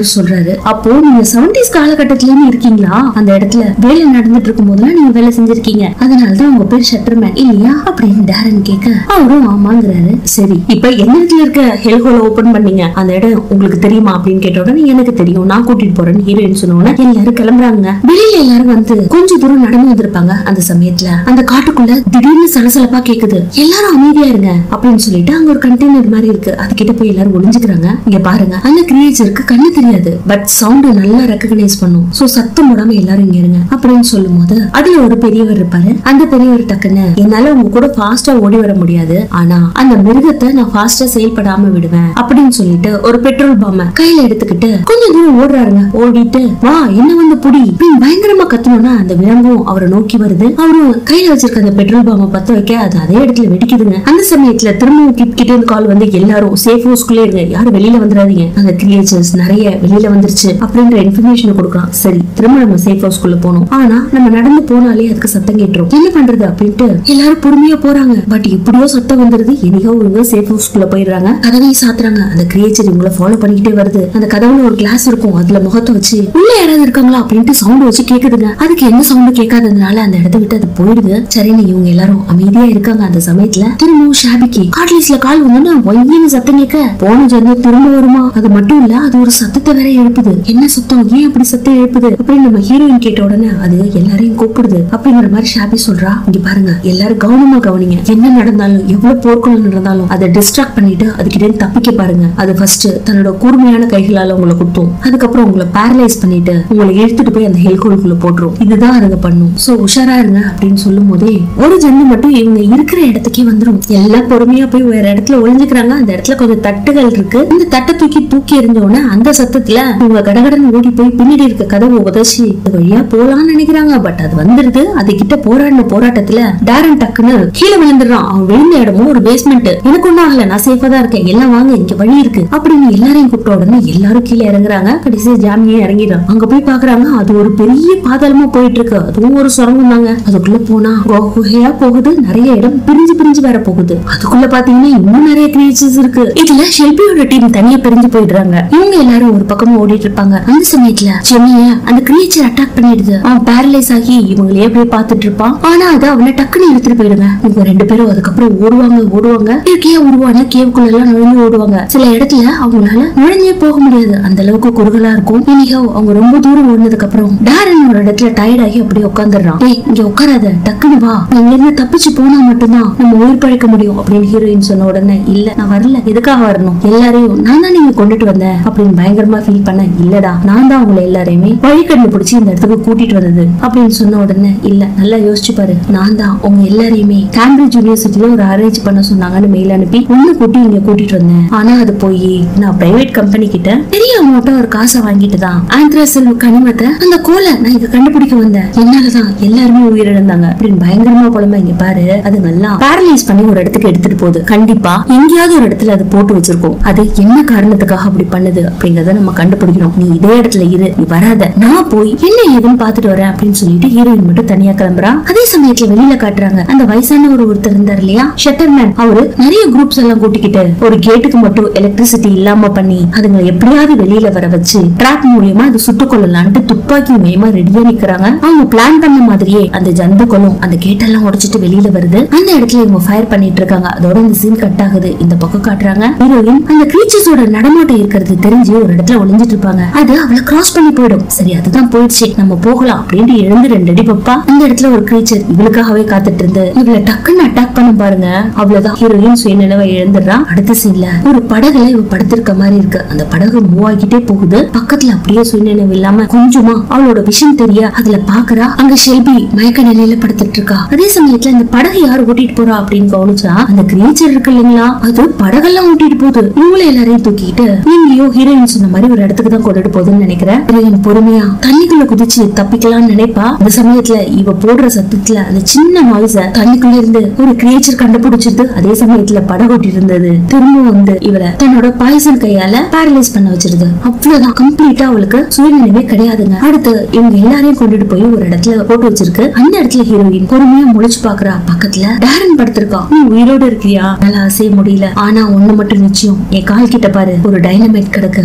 அவர் சொல்றாரு அப்போ நீங்க செவன்டிஸ் காலகட்டத்தில இருந்து இருக்கீங்களா அந்த இடத்துல வேலை நடந்துட்டு இருக்கும் போதுலாம் நீங்க வேலை செஞ்சிருக்கீங்க அதனாலதான் உங்க பேர் ஷட்டர்மேன் இல்லையா அப்படின்னு டேரன் கேட்க அவரும் ஆமாங்கிறாரு சரி இப்ப எந்த இடத்துல இருக்க ஹெல்கோல ஓபன் பண்ணீங்க அந்த இடம் உங்களுக்கு தெரியுமா அப்படின்னு கேட்ட உடனே எனக்கு தெரியும் நான் கூட்டிட்டு போறேன்னு ஹீரோயின் சொன்ன உடனே எல்லாரும் கிளம்புறாங்க வெளியில எல்லாரும் வந்து கொஞ்ச தூரம் நடந்து வந்திருப்பாங்க அந்த சமயத்துல அந்த காட்டுக்குள்ள திடீர்னு சலசலப்பா கேக்குது எல்லாரும் அமைதியா இருங்க அப்படின்னு சொல்லிட்டு அங்க ஒரு கண்டெய்னர் மாதிரி இருக்கு அது கிட்ட போய் எல்லாரும் ஒளிஞ்சுக்கிறாங்க இங்க பாருங்க அந்த கிரியேச்சருக்கு கண்ணு தெரியாது பட் சவுண்ட் நல்லா ரெக்கக்னைஸ் பண்ணும் சோ சத்தம் போடாம எல்லாரும் இங்க இருங்க அப்படின்னு சொல்லும் போது அதுல ஒரு பெரியவர் இருப்பாரு அந்த பெரியவர் டக்குன்னு என்னால உங்க கூட ஃபாஸ்டா ஓடி வர முடியாது ஆனா அந்த மிருகத்தை நான் ஃபாஸ்டா செயல்படாம விடுவேன் அப்படின்னு சொல்லிட்டு ஒரு பெட்ரோல் பாம்ப கையில எடுத்துக்கிட்டு கொஞ்சம் தூரம் ஓடுறாருங்க ஓடிட்டு வா என்ன வந்து புடி அப்படின்னு பயங்கரமா கத்தணும்னா அந்த விலங்கும் அவரை நோக்கி வருது அவரும் கையில வச்சிருக்க அந்த பெட்ரோல் பாம்ப பத்த வைக்க அது அதே இடத்துல வெடிக்குதுங்க அந்த சமயத்துல திரும்பவும் கிட் கிட்ட இருந்து கால் வந்து எல்லாரும் சேஃப் ஹவுஸ்குள்ளே இருங்க யாரும் வெளியில வந்துடாதீங்க அந்த கிரியேச்சர்ஸ் நிறைய வெளியில வந்துருச்சு அப்படின்ற இன்ஃபர்மேஷன் கொடுக்கலாம் சரி திரும்ப நம்ம சேஃப் ஹவுஸ்குள்ள போகணும் ஆனா நம்ம நடந்து போனாலே அதுக்கு சத்தம் கேட்டுரும் என்ன பண்றது அப்படின்ட்டு எல்லாரும் பொறுமையா போறாங்க பட் எப்படியோ சத்தம் வந்துருது எனிகோ இவங்க சேஃப் ஹவுஸ்குள்ள போயிடுறாங்க கதவை சாத்துறாங்க அந்த கிரியேச்சர் இவங்கள ஃபாலோ பண்ணிக்கிட்டே வருது அந்த கதவுல ஒரு கிளாஸ் இருக்கும் அதுல முகத்தை வச்சு உள்ள யாராவது இருக்காங்களா அப்படின்ட்டு சவுண்ட் வச்சு கேக்குதுங்க அதுக்கு எந்த சவுண்ட் கேட்காததுனால அந்த இடத்த விட்டு அது போயிடுது சரின்னு இவங்க எல்லாரும் அமைதியா இருக்காங்க அந்த சமயத்துல திரும்பவும் ஷாபிக்கு காட்லிஸ்ல கால் வந்தோன்னா ஒய்யின்னு சத்தம் கேட்க போன ஜென்மம் திரும்ப வருமா அது மட்டும் இல்ல அது ஒரு சத்தத்தை வேற எழுப்புது என்ன சத்தம் ஏன் அப்படி சத்தம் எழுப்புது அப்படின்னு நம்ம ஹீரோயின் கேட்ட உடனே அது எல்லாரையும் கூப்பிடுது அப்படிங்கிற மாதிரி ஷாபி சொல்றா இங்க பாருங்க எல்லாரும் கவனமா கவனிங்க என்ன நடந்தாலும் எவ்வளவு போர்க்குள்ள நடந்தாலும் அதை டிஸ்ட்ராக்ட் பண்ணிட்டு அதுக்கிட்ட இருந்து தப்பிக்க பாருங்க அது ஃபர்ஸ்ட் தன்னோட கூர்மையான கைகளால உங்களை குத்தும் அதுக்கப்புறம் உங்களை பேரலைஸ் பண்ணிட்டு உங்களை இழுத்துட்டு போய் அந்த ஹெல்கோலுக்குள்ள போட்டுரும் இதுதான் அதுங்க பண்ணும் சோ உஷாரா இருங்க அப்படின்னு சொல்லும் போதே ஒரு ஜென்ம மட்டும் இவங்க இருக்கிற இடத்துக்கே வந்துரும் எல்லாம் பொறுமையா போய் வேற இடத்துல ஒளிஞ்சுக்கிறாங்க அந்த இடத்துல கொஞ்சம் தட்டுகள் இருக்கு இந்த தட்டை தூக்கி தூக்கி எறிஞ்ச உடனே அந்த சத்தத்துல இவங்க கடகடன்னு ஓடி போய் பின்னாடி இருக்க கதவை உதச்சி அது வழியா போலாம்னு நினைக்கிறாங்க பட் அது வந்துருது அது கிட்ட போராடின போராட்டத்துல டேரன் டக்குன்னு கீழே விழுந்துடுறான் அவன் விழுந்த இடமும் ஒரு பேஸ்மெண்ட் எனக்கு ஒண்ணும் ஆகல நான் சேஃபா தான் இருக்கேன் எல்லாம் வாங்க இங்க வழி இருக்கு அப்படின்னு எல்லாரையும் கூப்பிட்ட உடனே எல்லாரும் கீழே இறங்குறாங்க கடைசி ஜாமியே இறங்கிடும் அங்க போய் பாக்குறாங்க அது ஒரு பெரிய பாதாளமா போயிட்டு இருக்கு அதுவும் ஒரு சுரங்கம் தாங்க அதுக்குள்ள போனா குகை குகையா போகுது நிறைய இடம் பிரிஞ்சு பிரிஞ்சு வேற போகுது அதுக்குள்ள பாத்தீங்கன்னா இன்னும் நிறைய கிரியேச்சர்ஸ் இருக்கு இதுல ஷெல்பியோட டீம் தனியா பிரிஞ்சு போயிடுறாங்க இவங்க எல்லாரும் ஒரு பக்கம் ஓடிட்டு இருப்பாங்க அந்த சமயத்துல ஜெமிய அந்த கிரியேச்சர் அட்டாக் பண்ணிடுது அவன் பேரலைஸ் ஆகி இவங்களே அப்படியே பாத்துட்டு இருப்பான் ஆனா அது அவனை டக்குன்னு எடுத்துட்டு போயிடுங்க இவங்க ரெண்டு பேரும் அதுக்கப்புறம் ஓடுவாங்க ஓடுவாங்க இயற்கையா உருவான கேவுக்குள்ள எல்லாம் நுழைஞ்சு ஓடுவாங்க சில இடத்துல அவங்களால நுழைஞ்சே போக முடியாது அந்த அளவுக்கு குறுகலா இருக்கும் இனிகோ அவங்க ரொம்ப தூரம் ஓடுனதுக்கு அப்புறம் டேரன் ஒரு இடத்துல டயர்ட் ஆகி அப்படியே உட்காந்துடுறான் ஏய் இங்க உட்காராத டக்குன்னு வா நீ இங்க இருந்து தப்பிச்சு போனா மட்டும்தான் நம்ம உயிர் பழைக்க முடியும் அப்படின்னு ஹீரோயின் சொன்ன உடனே இல்ல நான் வரல எதுக்காக வரணும் எல்லாரையும் நான் தான் நீங்க கொண்டுட்டு வந்தேன் அப்படின்னு பயங்கரமா ஃபீல் பண்ண இல்லடா நான் தான் உங்களை எல்லாரையுமே வழி கண்டுபிடிச்சு இந்த இடத்துக்கு கூட்டிட்டு வந்தது அப்படின்னு சொன்ன உடனே இல்ல நல்லா யோசிச்சு பாரு நான் தான் உங்க எல்லாரையுமே கேம்பிரிட்ஜ் யூனிவர்சிட்டில ஒரு அரேஞ்ச் பண்ண சொன்னாங்கன்னு மெயில் அனுப்பி ஒண்ணு கூட்டி இங்க கூட்டிட்டு வந்தேன் ஆனா அது போய் நான் பிரைவேட் கம்பெனி கிட்ட பெரிய அமௌண்ட்டா ஒரு காசை வாங்கிட்டு தான் ஆந்த்ராசில் கனிமத்தை அந்த கோலை நான் இங்க கண்டுபிடிக்க வந்தேன் என்னாலதான் எல்லாருமே உயிரிழந்தாங்க அப்படின்னு பயங்கரமா புலம்ப இங்க பாரு அது நல்லா பேரலைஸ் பண்ணி ஒரு இடத்துக்கு எடுத்துட்டு போகுது கண்டிப்பா எங்கேயாவது ஒரு இடத்துல அது போட்டு வச்சிருக்கோம் அது என்ன காரணத்துக்காக அப்படி பண்ணுது அப்படிங்கறத நம்ம கண்டுபிடிக்கணும் நீ இதே இடத்துல இரு நீ வராத நான் போய் என்ன ஏதுன்னு பாத்துட்டு வரேன் அப்படின்னு சொல்லிட்டு ஹீரோயின் மட்டும் தனியா கிளம்புறா அதே சமயத்துல வெளியில காட்டுறாங்க அந்த வயசான ஒரு ஒருத்தர் இருந்தார் இல்லையா ஷட்டர்மேன் அவரு நிறைய குரூப்ஸ் எல்லாம் கூட்டிக்கிட்டு ஒரு கேட்டுக்கு மட்டும் எலக்ட்ரிசிட்டி இல்லாம பண்ணி அதுங்களை எப்படியாவது வெளியில வர வச்சு ட்ராப் மூலியமா அது சுட்டுக் கொள்ளலான்ட்டு துப்பாக்கி மூலியமா ரெடியா நிக்கிறாங்க அவங்க பிளான் பண்ண மாதிரியே அந்த ஜந்துக்களும் அந்த கேட்டெல்லாம் உடைச்சிட்டு வெளியில வருது அந்த இடத்துல இவங்க ஃபயர் பண்ணிட்டு இருக்காங்க அதோட இந்த சீன் கட் ஆகுது இந்த பக்கம் காட்டுறாங்க ஹீரோயின் அந்த கிரீச்சர்ஸோட நடமாட்டம் இருக்கிறது தெரிஞ்சு ஒரு இடத்துல ஒளிஞ்சிட்டு இருப்பாங்க அது அவளை கிராஸ் பண்ணி போயிடும் சரி அதுதான் போயிடுச்சு நம்ம போகலாம் அப்படின்ட்டு எழுந்து ரெண்டு அடி பப்பா அந்த இடத்துல ஒரு கிரீச்சர் இவளுக்காகவே காத்துட்டு இருந்து இவளை டக்குன்னு அட்டாக் பண்ண பாருங்க அவ்வளவுதான் ஹீரோயின் சுயநிலவை இழந்துடுறா அடுத்த சீன்ல ஒரு படகுல இவ படுத்திருக்க மாதிரி இருக்கு அந்த படகு மூவ் ஆகிட்டே போகுது பக்கத்துல அப்படியே சுயநினைவு இல்லாம கொஞ்சமா அவளோட விஷயம் தெரிய அதுல பாக்குறா அங்க ஷெல்பி மயக்க நிலையில படுத்துட்டு இருக்கா அதே சமயத்துல இந்த படகு யார் ஓட்டிட்டு போறா அப்படின்னு கவனிச்சா அந்த கிரீச்சர் இருக்கு இல்லைங்களா அது படகெல்லாம் ஓட்டிட்டு போகுது இவங்கள எல்லாரையும் தூக்கிட்டு எங்கேயோ ஹீரோயின் சொன்ன மாதிரி ஒரு இடத்துக்கு தான் கொண்டுட்டு போகுதுன்னு நினைக்கிறேன் ஹீரோயின் பொறுமையா தண்ணிக்குள்ள குதிச்சு தப்பிக்கலாம்னு நினைப்பா அந்த சமயத்துல இவ போடுற சத்தத்துல அந்த சின்ன நாய்ஸ தண்ணிக்குள்ள இருந்து ஒரு கிரியேச்சர் கண்டுபிடிச்சிருது அதே சமயத்துல படகோட்டி இருந்தது திரும்ப வந்து இவளை தன்னோட பாய்சன் கையால பேரலைஸ் பண்ண வச்சிருது அவ்வளவுதான் கம்ப்ளீட்டா அவளுக்கு சுயநினைவே கிடையாதுங்க அடுத்து இவங்க எல்லாரையும் கொண்டுட்டு போய் ஒரு இடத்துல போட்டு வச்சிருக்கு அந்த இடத்துல ஹீரோயின் பொறுமையா முழிச்சு பாக்குறா பக்கத்துல டேரன் படுத்திருக்கான் நீ உயிரோட இருக்கியா நல்லா அசைய முடியல ஆனா ஒண்ணு மட்டும் நிச்சயம் என் கால் கிட்ட பாரு ஒரு டைனமைட் கிடக்கு அந்த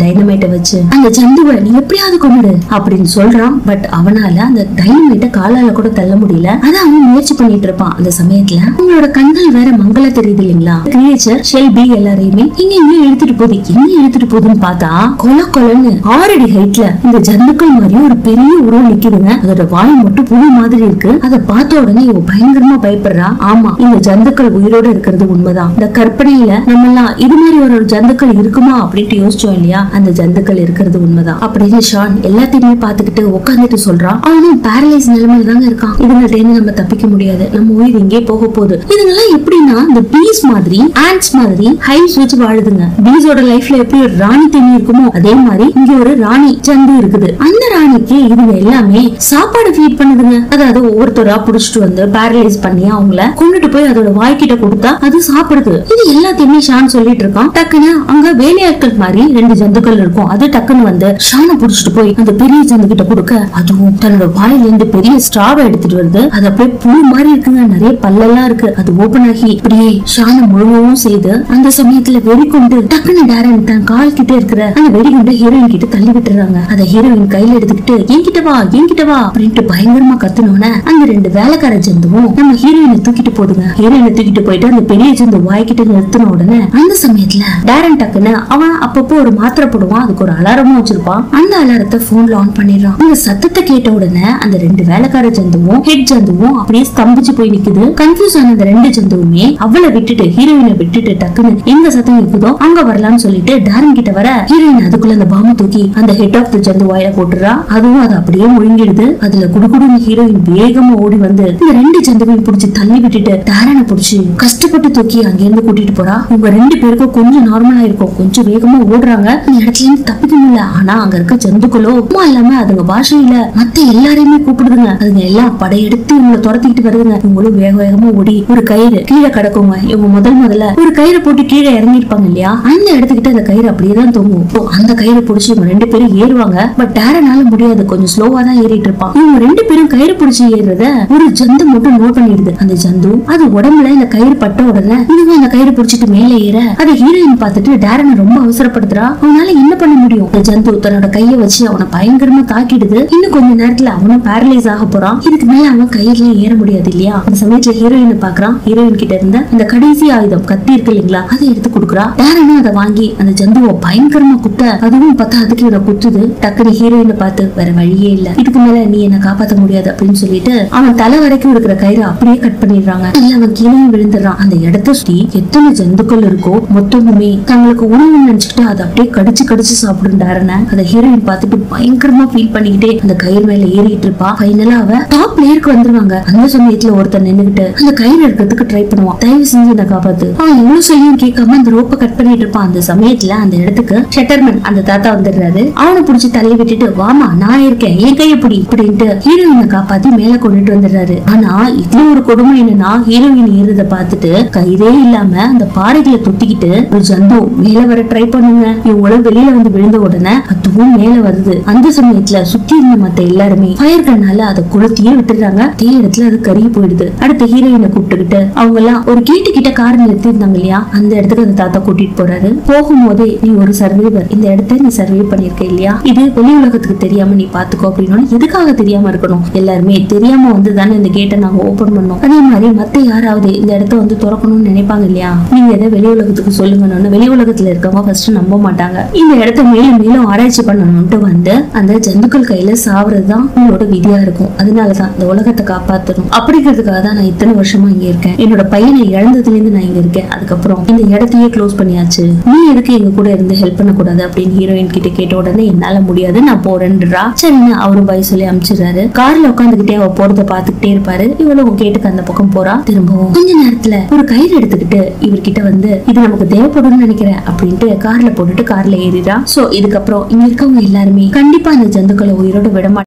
டைனமைட்டை வச்சு அந்த ஜந்துவை நீ எப்படியாவது கொண்டுடு அப்படின்னு சொல்றான் பட் அவனால அந்த டைனமைட்டை காலால கூட தள்ள முடியல அதான் அவன் முயற்சி பண்ணிட்டு இருப்பான் அந்த சமயத்துல அவங்களோட கண்கள் வேற மங்கள தெரியுது இல்லைங்களா கிரியேச்சர் ஷெல்பி எல்லாரையுமே இங்க இங்க இழுத்துட்டு போகுது எங்க இழுத்துட்டு போகுதுன்னு பார்த்தா கொல கொலன்னு ஆறடி ஹைட்ல இந்த ஜந்துக்கள் மாதிரி ஒரு பெரிய உருவம் நிக்குதுங்க அதோட வாய் மட்டும் புழு மாதிரி இருக்கு அதை பார்த்த உடனே இவ பயங்கரமா பயப்படுறா ஆமா இந்த ஜந்துக்கள் உயிரோட இருக்கிறது உண்மைதான் இந்த கற்பனையில நம்ம எல்லாம் இது மாதிரி ஒரு ஜந்துக்கள் இருக்குமா அப்படின்ட்டு யோசிச்சோம் இல்லையா அந்த ஜந்துக்கள் இருக்கிறது உண்மைதான் அப்படின்னு ஷான் எல்லாத்தையுமே பார்த்துக்கிட்டு உட்காந்துட்டு சொல்றான் அவனும் பேரலைஸ் நிலைமையில தாங்க இருக்கான் இதுங்கள்ட்ட இருந்து நம்ம தப்பிக்க முடியாது நம்ம உயிர் எங்கே போக போகுது இதுங்கெல்லாம் எப்படின்னா இந்த பீஸ் மாதிரி ஆண்ட்ஸ் மாதிரி ஹைஸ் வச்சு வாழுதுங்க பீஸோட லைஃப்ல எப்படி ஒரு ராணி தேனி இருக்குமோ அதே மாதிரி இங்க ஒரு ராணி ஜந்து இருக்குது அந்த ராணிக்கு இதுங்க எல்லாமே சாப்பாடு ஃபீட் பண்ணுதுங்க அதாவது ஒவ்வொருத்தரா புடிச்சிட்டு வந்து பேரலைஸ் பண்ணி அவங்கள கொண்டுட்டு போய் அதோட வாய்க்கிட்ட கொடுத்தா அது சாப்பிடுது இது எல்லாத்தையுமே ஷான் சொல்லிட்டு இருக்கான் டக்குன்னு அங்க வேலையாட்கள் மாதிரி ரெண்டு ஜந்துக்கள் இருக்கும் அது டக்குன்னு வந்து ஷானை புடிச்சிட்டு போய் அந்த பெரிய ஜந்து கிட்ட கொடுக்க அதுவும் தன்னோட வாயில இருந்து பெரிய ஸ்ட்ராவை எடுத்துட்டு வருது அது அப்படியே புழு மாதிரி இருக்குங்க நிறைய பல்லெல்லாம் இருக்கு அது ஓபன் ஆகி இப்படியே ஷானை முழுவதும் செய்து அந்த சமயத்துல வெறி கொண்டு டக்குன்னு டேரன் தன் கால் கிட்ட இருக்கிற அந்த வெடி கொண்டு ஹீரோயின் கிட்ட தள்ளி விட்டுறாங்க அத ஹீரோயின் கையில எடுத்துக்கிட்டு என்கிட்ட வா என்கிட்ட வா அப்படின்ட்டு பயங்கரமா கத்துனோன்னே அந்த ரெண்டு வேலைக்கார ஜந்துவும் நம்ம ஹீரோயினை தூக்கிட்டு போதுங்க ஹீரோயினை தூக்கிட்டு போயிட்டு அந்த பெரிய ஜந்து வாய்க்கிட்ட நிறுத்தின உடனே அந்த சமயத்துல டேரன் டக்குன்னு அவன் அப்பப்போ ஒரு மாத்திரை போடுவான் அதுக்கு ஒரு அலாரமும் வச்சிருப்பான் அந்த அலாரத்தை போன்ல ஆன் பண்ணிடுறான் இந்த சத்தத்தை கேட்ட உடனே அந்த ரெண்டு வேலைக்கார ஜந்துவும் ஹெட் ஜந்துவும் அப்படியே ஸ்தம்பிச்சு போய் நிக்குது கன்ஃபியூஸ் ஆன அந்த ரெண்டு ஜந்துவுமே அவளை விட்டுட்டு ஹீரோயினை விட்டுட்டு டக்குன்னு எங்க சத்தம் இருக்குதோ அங்க வரலாம்னு சொல்லிட்டு டேரன் கிட்ட வர ஹீரோயின் அதுக்குள்ள அந்த பாம்பு தூக்கி அந்த ஹெட் ஆஃப் த ஜந்து வாயில போட்டுறா அதுவும் அது அப்படியே முழுங்கிடுது அதுல குடுகுடுன்னு ஹீரோயின் வேகமா ஓடி வந்து இந்த ரெண்டு ஜந்துவையும் புடிச்சு தள்ளி விட்டுட்டு டேரனை புடிச்சு கஷ்டப்பட்டு தூக்கி அங்க இருந்து கூட்டிட்டு போறா உங்க ரெண்டு பேருக்கும் கொஞ்சம் நார்மலா இருக்கும் கொஞ்சம் வேகமா ஓடுறாங்க அந்த இடத்துல இருந்து தப்பிக்க முடியல ஆனா அங்க இருக்க ஜந்துக்களோ சும்மா இல்லாம அதுங்க பாஷையில மத்த எல்லாரையுமே கூப்பிடுதுங்க அதுங்க எல்லாம் படையெடுத்து இவங்களை துரத்திக்கிட்டு வருதுங்க இவங்களும் வேக வேகமா ஓடி ஒரு கயிறு கீழே கிடக்குங்க இவங்க முதல் முதல்ல ஒரு கயிறை போட்டு கீழே இறங்கிருப்பாங்க இல்லையா அந்த இடத்துக்கிட்ட அந்த கயிறு அப்படியே தான் தொங்கும் இப்போ அந்த கயிறை பிடிச்சி இவங்க ரெண்டு பேரும் ஏறுவாங்க பட் டேரனால முடியாது கொஞ்சம் ஸ்லோவா தான் ஏறிட்டு இருப்பான் இவங்க ரெண்டு பேரும் கயிறு பிடிச்சி ஏறுறத ஒரு ஜந்து மட்டும் நோட் பண்ணிடுது அந்த ஜந்து அது உடம்புல இந்த கயிறு பட்ட உடனே இவங்க அந்த கயிறு பிடிச்சிட்டு மேலே ஏற அதை ஹீரோயின் பார்த்துட்டு டேரனை ரொம்ப அவசரப்படுத்துறா அவனால என்ன பண்ண முடியும் அந்த ஜந்து தன்னோட கையை வச்சு அவனை பயங்கரமா தாக்கிடுது இன்னும் கொஞ்ச நேரத்துல அவனும் பேரலைஸ் ஆக போறான் இதுக்கு மேல அவன் கயிறுல ஏற முடியாது இல்லையா அந்த சமயத்துல ஹீரோயினை பாக்குறான் ஹீரோயின் கிட்ட இருந்த அந்த கடைசி ஆயுதம் கத்தி இருக்கு இல்லைங்களா அதை எடுத்து கொடுக்குறா டேரனும் அதை வாங்கி அந்த ஜந்துவை பயங்கரமா குத்த அதுவும் பார்த்தா அதுக்கு இவனை குத்துது டக்குனு ஹீரோயினை பார்த்து வேற வழியே இல்ல இதுக்கு மேல நீ என்ன காப்பாத்த முடியாது அப்படின்னு சொல்லிட்டு அவன் தலை வரைக்கும் இருக்கிற கயிறு அப்படியே கட் பண்ணிடுறாங்க இல்ல அவன் கீழே விழுந்துடுறான் அந்த இடத்த சுத்தி எத்தனை ஜந்துக்கள் இருக்கோ மொத்தமுமே தங்களுக்கு உணவு நினைச்சுக்கிட்டு அதை அப்படியே கடிச்சு கடிச்சு சாப்பிடும் டேரனை அதை ஹீரோயின் பார்த்துட்டு பயங்கரமா ஃபீல் பண்ணிக்கிட்டே அந்த கயிறு மேல ஏறிட்டு இருப்பா ஃபைனலா அவ டாப் லேயருக்கு வந்துருவாங்க அந்த சமயத்துல ஒருத்தன் நின்னுகிட்டு அந்த கயிறு எடுக்கிறதுக்கு ட்ரை பண்ணுவான் தயவு செஞ்சு என்ன காப்பாத்து அவன் எவ்வளவு சொல்லியும் கேட்காம அந்த ரோப்பை கட் பண்ணிட்டு இருப்பான் அந்த சமயத்துல அந்த இடத்துக்கு ஷட்டர்மேன் அந்த தாத்தா வந்துடுறாரு அவனை புடிச்சு தள்ளி விட்டுட்டு வாமா நான் இருக்கேன் என் கையை பிடி அப்படின்ட்டு ஹீரோயினை காப்பாத்தி மேல கொண்டுட்டு வந்துடுறாரு ஆனா இதுல ஒரு கொடுமை என்னன்னா ஹீரோயின் ஏறுறத பார்த்துட்டு கயிறே இல்லாம அந்த பாறைகளை தொட்டிக்கிட்டு ஒரு ஜந்து மேல வர ட்ரை பண்ணுங்க இவங்களும் வெளியில வந்து விழுந்த உடனே அதுவும் மேல வருது அந்த சமயத்துல சுத்தி இருந்த மத்த எல்லாருமே ஃபயர் கண்ணால அதை கொளுத்தியே விட்டுறாங்க அதே இடத்துல அது கருகி போயிடுது அடுத்த ஹீரோயினை கூப்பிட்டுக்கிட்டு அவங்க எல்லாம் ஒரு கேட்டு கிட்ட கார் நிறுத்தி இருந்தாங்க இல்லையா அந்த இடத்துக்கு அந்த தாத்தா கூட்டிட்டு போறாரு போகும்போதே நீ ஒரு சர்வைவர் இந்த இடத்த நீ சர்வே பண்ணிருக்க இல்லையா இது வெளி உலகத்துக்கு தெரியாம நீ பாத்துக்கோ அப்படின்னா எதுக்காக தெரியாம இருக்கணும் எல்லாருமே தெரியாம வந்து தானே இந்த கேட்டை நாங்க ஓபன் பண்ணோம் அதே மாதிரி மத்த யாராவது இந்த இடத்த வந்து திறக்கணும்னு நினைப்பாங்க இல்லையா நீங்க இதை வெளி உலகத்துக்கு சொல்லுங்கன்னு வெளி உலகத்துல இருக்கவங்க ஃபர்ஸ்ட் நம்ப மாட்டாங்க இந்த இடத்த மேலும் மேலும் ஆராய்ச்சி பண்ணணும்ட்டு வந்து அந்த ஜந்துக்கள் கையில சாவறதுதான் உங்களோட விதியா இருக்கும் அதனாலதான் இந்த உலகத்தை காப்பாத்தணும் அப்படிங்கிறதுக்காக தான் நான் இத்தனை வருஷமா இங்க இருக்கேன் என்னோட பையனை இழந்ததுல இருந்து நான் இங்க இருக்கேன் அதுக்கப்புறம் இந்த இடத்தையே க்ளோஸ் பண்ணியாச்சு நீ எதுக்கு எங்க கூட இருந்து ஹெல்ப் பண்ணக்கூடாது அப்படின்னு ஹீரோயின் கிட்ட கேட்ட உடனே என்னால முடியாது நான் போறேன்றா சரின்னு அவரும் பை சொல்லி அனுப்பிச்சிடுறாரு கார்ல உட்காந்துக்கிட்டே அவ போறத பாத்துக்கிட்டே இருப்பாரு இவளும் கேட்டுக்கு அந்த பக்கம் போறா திரும்பவும் கொஞ்ச நேரத்துல ஒரு கயிறு எடுத்துக்கிட்டு இவர்கிட்ட வந்து இது நமக்கு தேவைப்படும்னு நினைக்கிறேன் அப்படின்ட்டு கார்ல போட்டுட்டு கார்ல ஏறிடா சோ இதுக்கப்புறம் இங்க இருக்கவங்க எல்லாருமே கண்டிப்பா அந்த ஜந்துக்களை உயிரோட விட மாட்டாங்க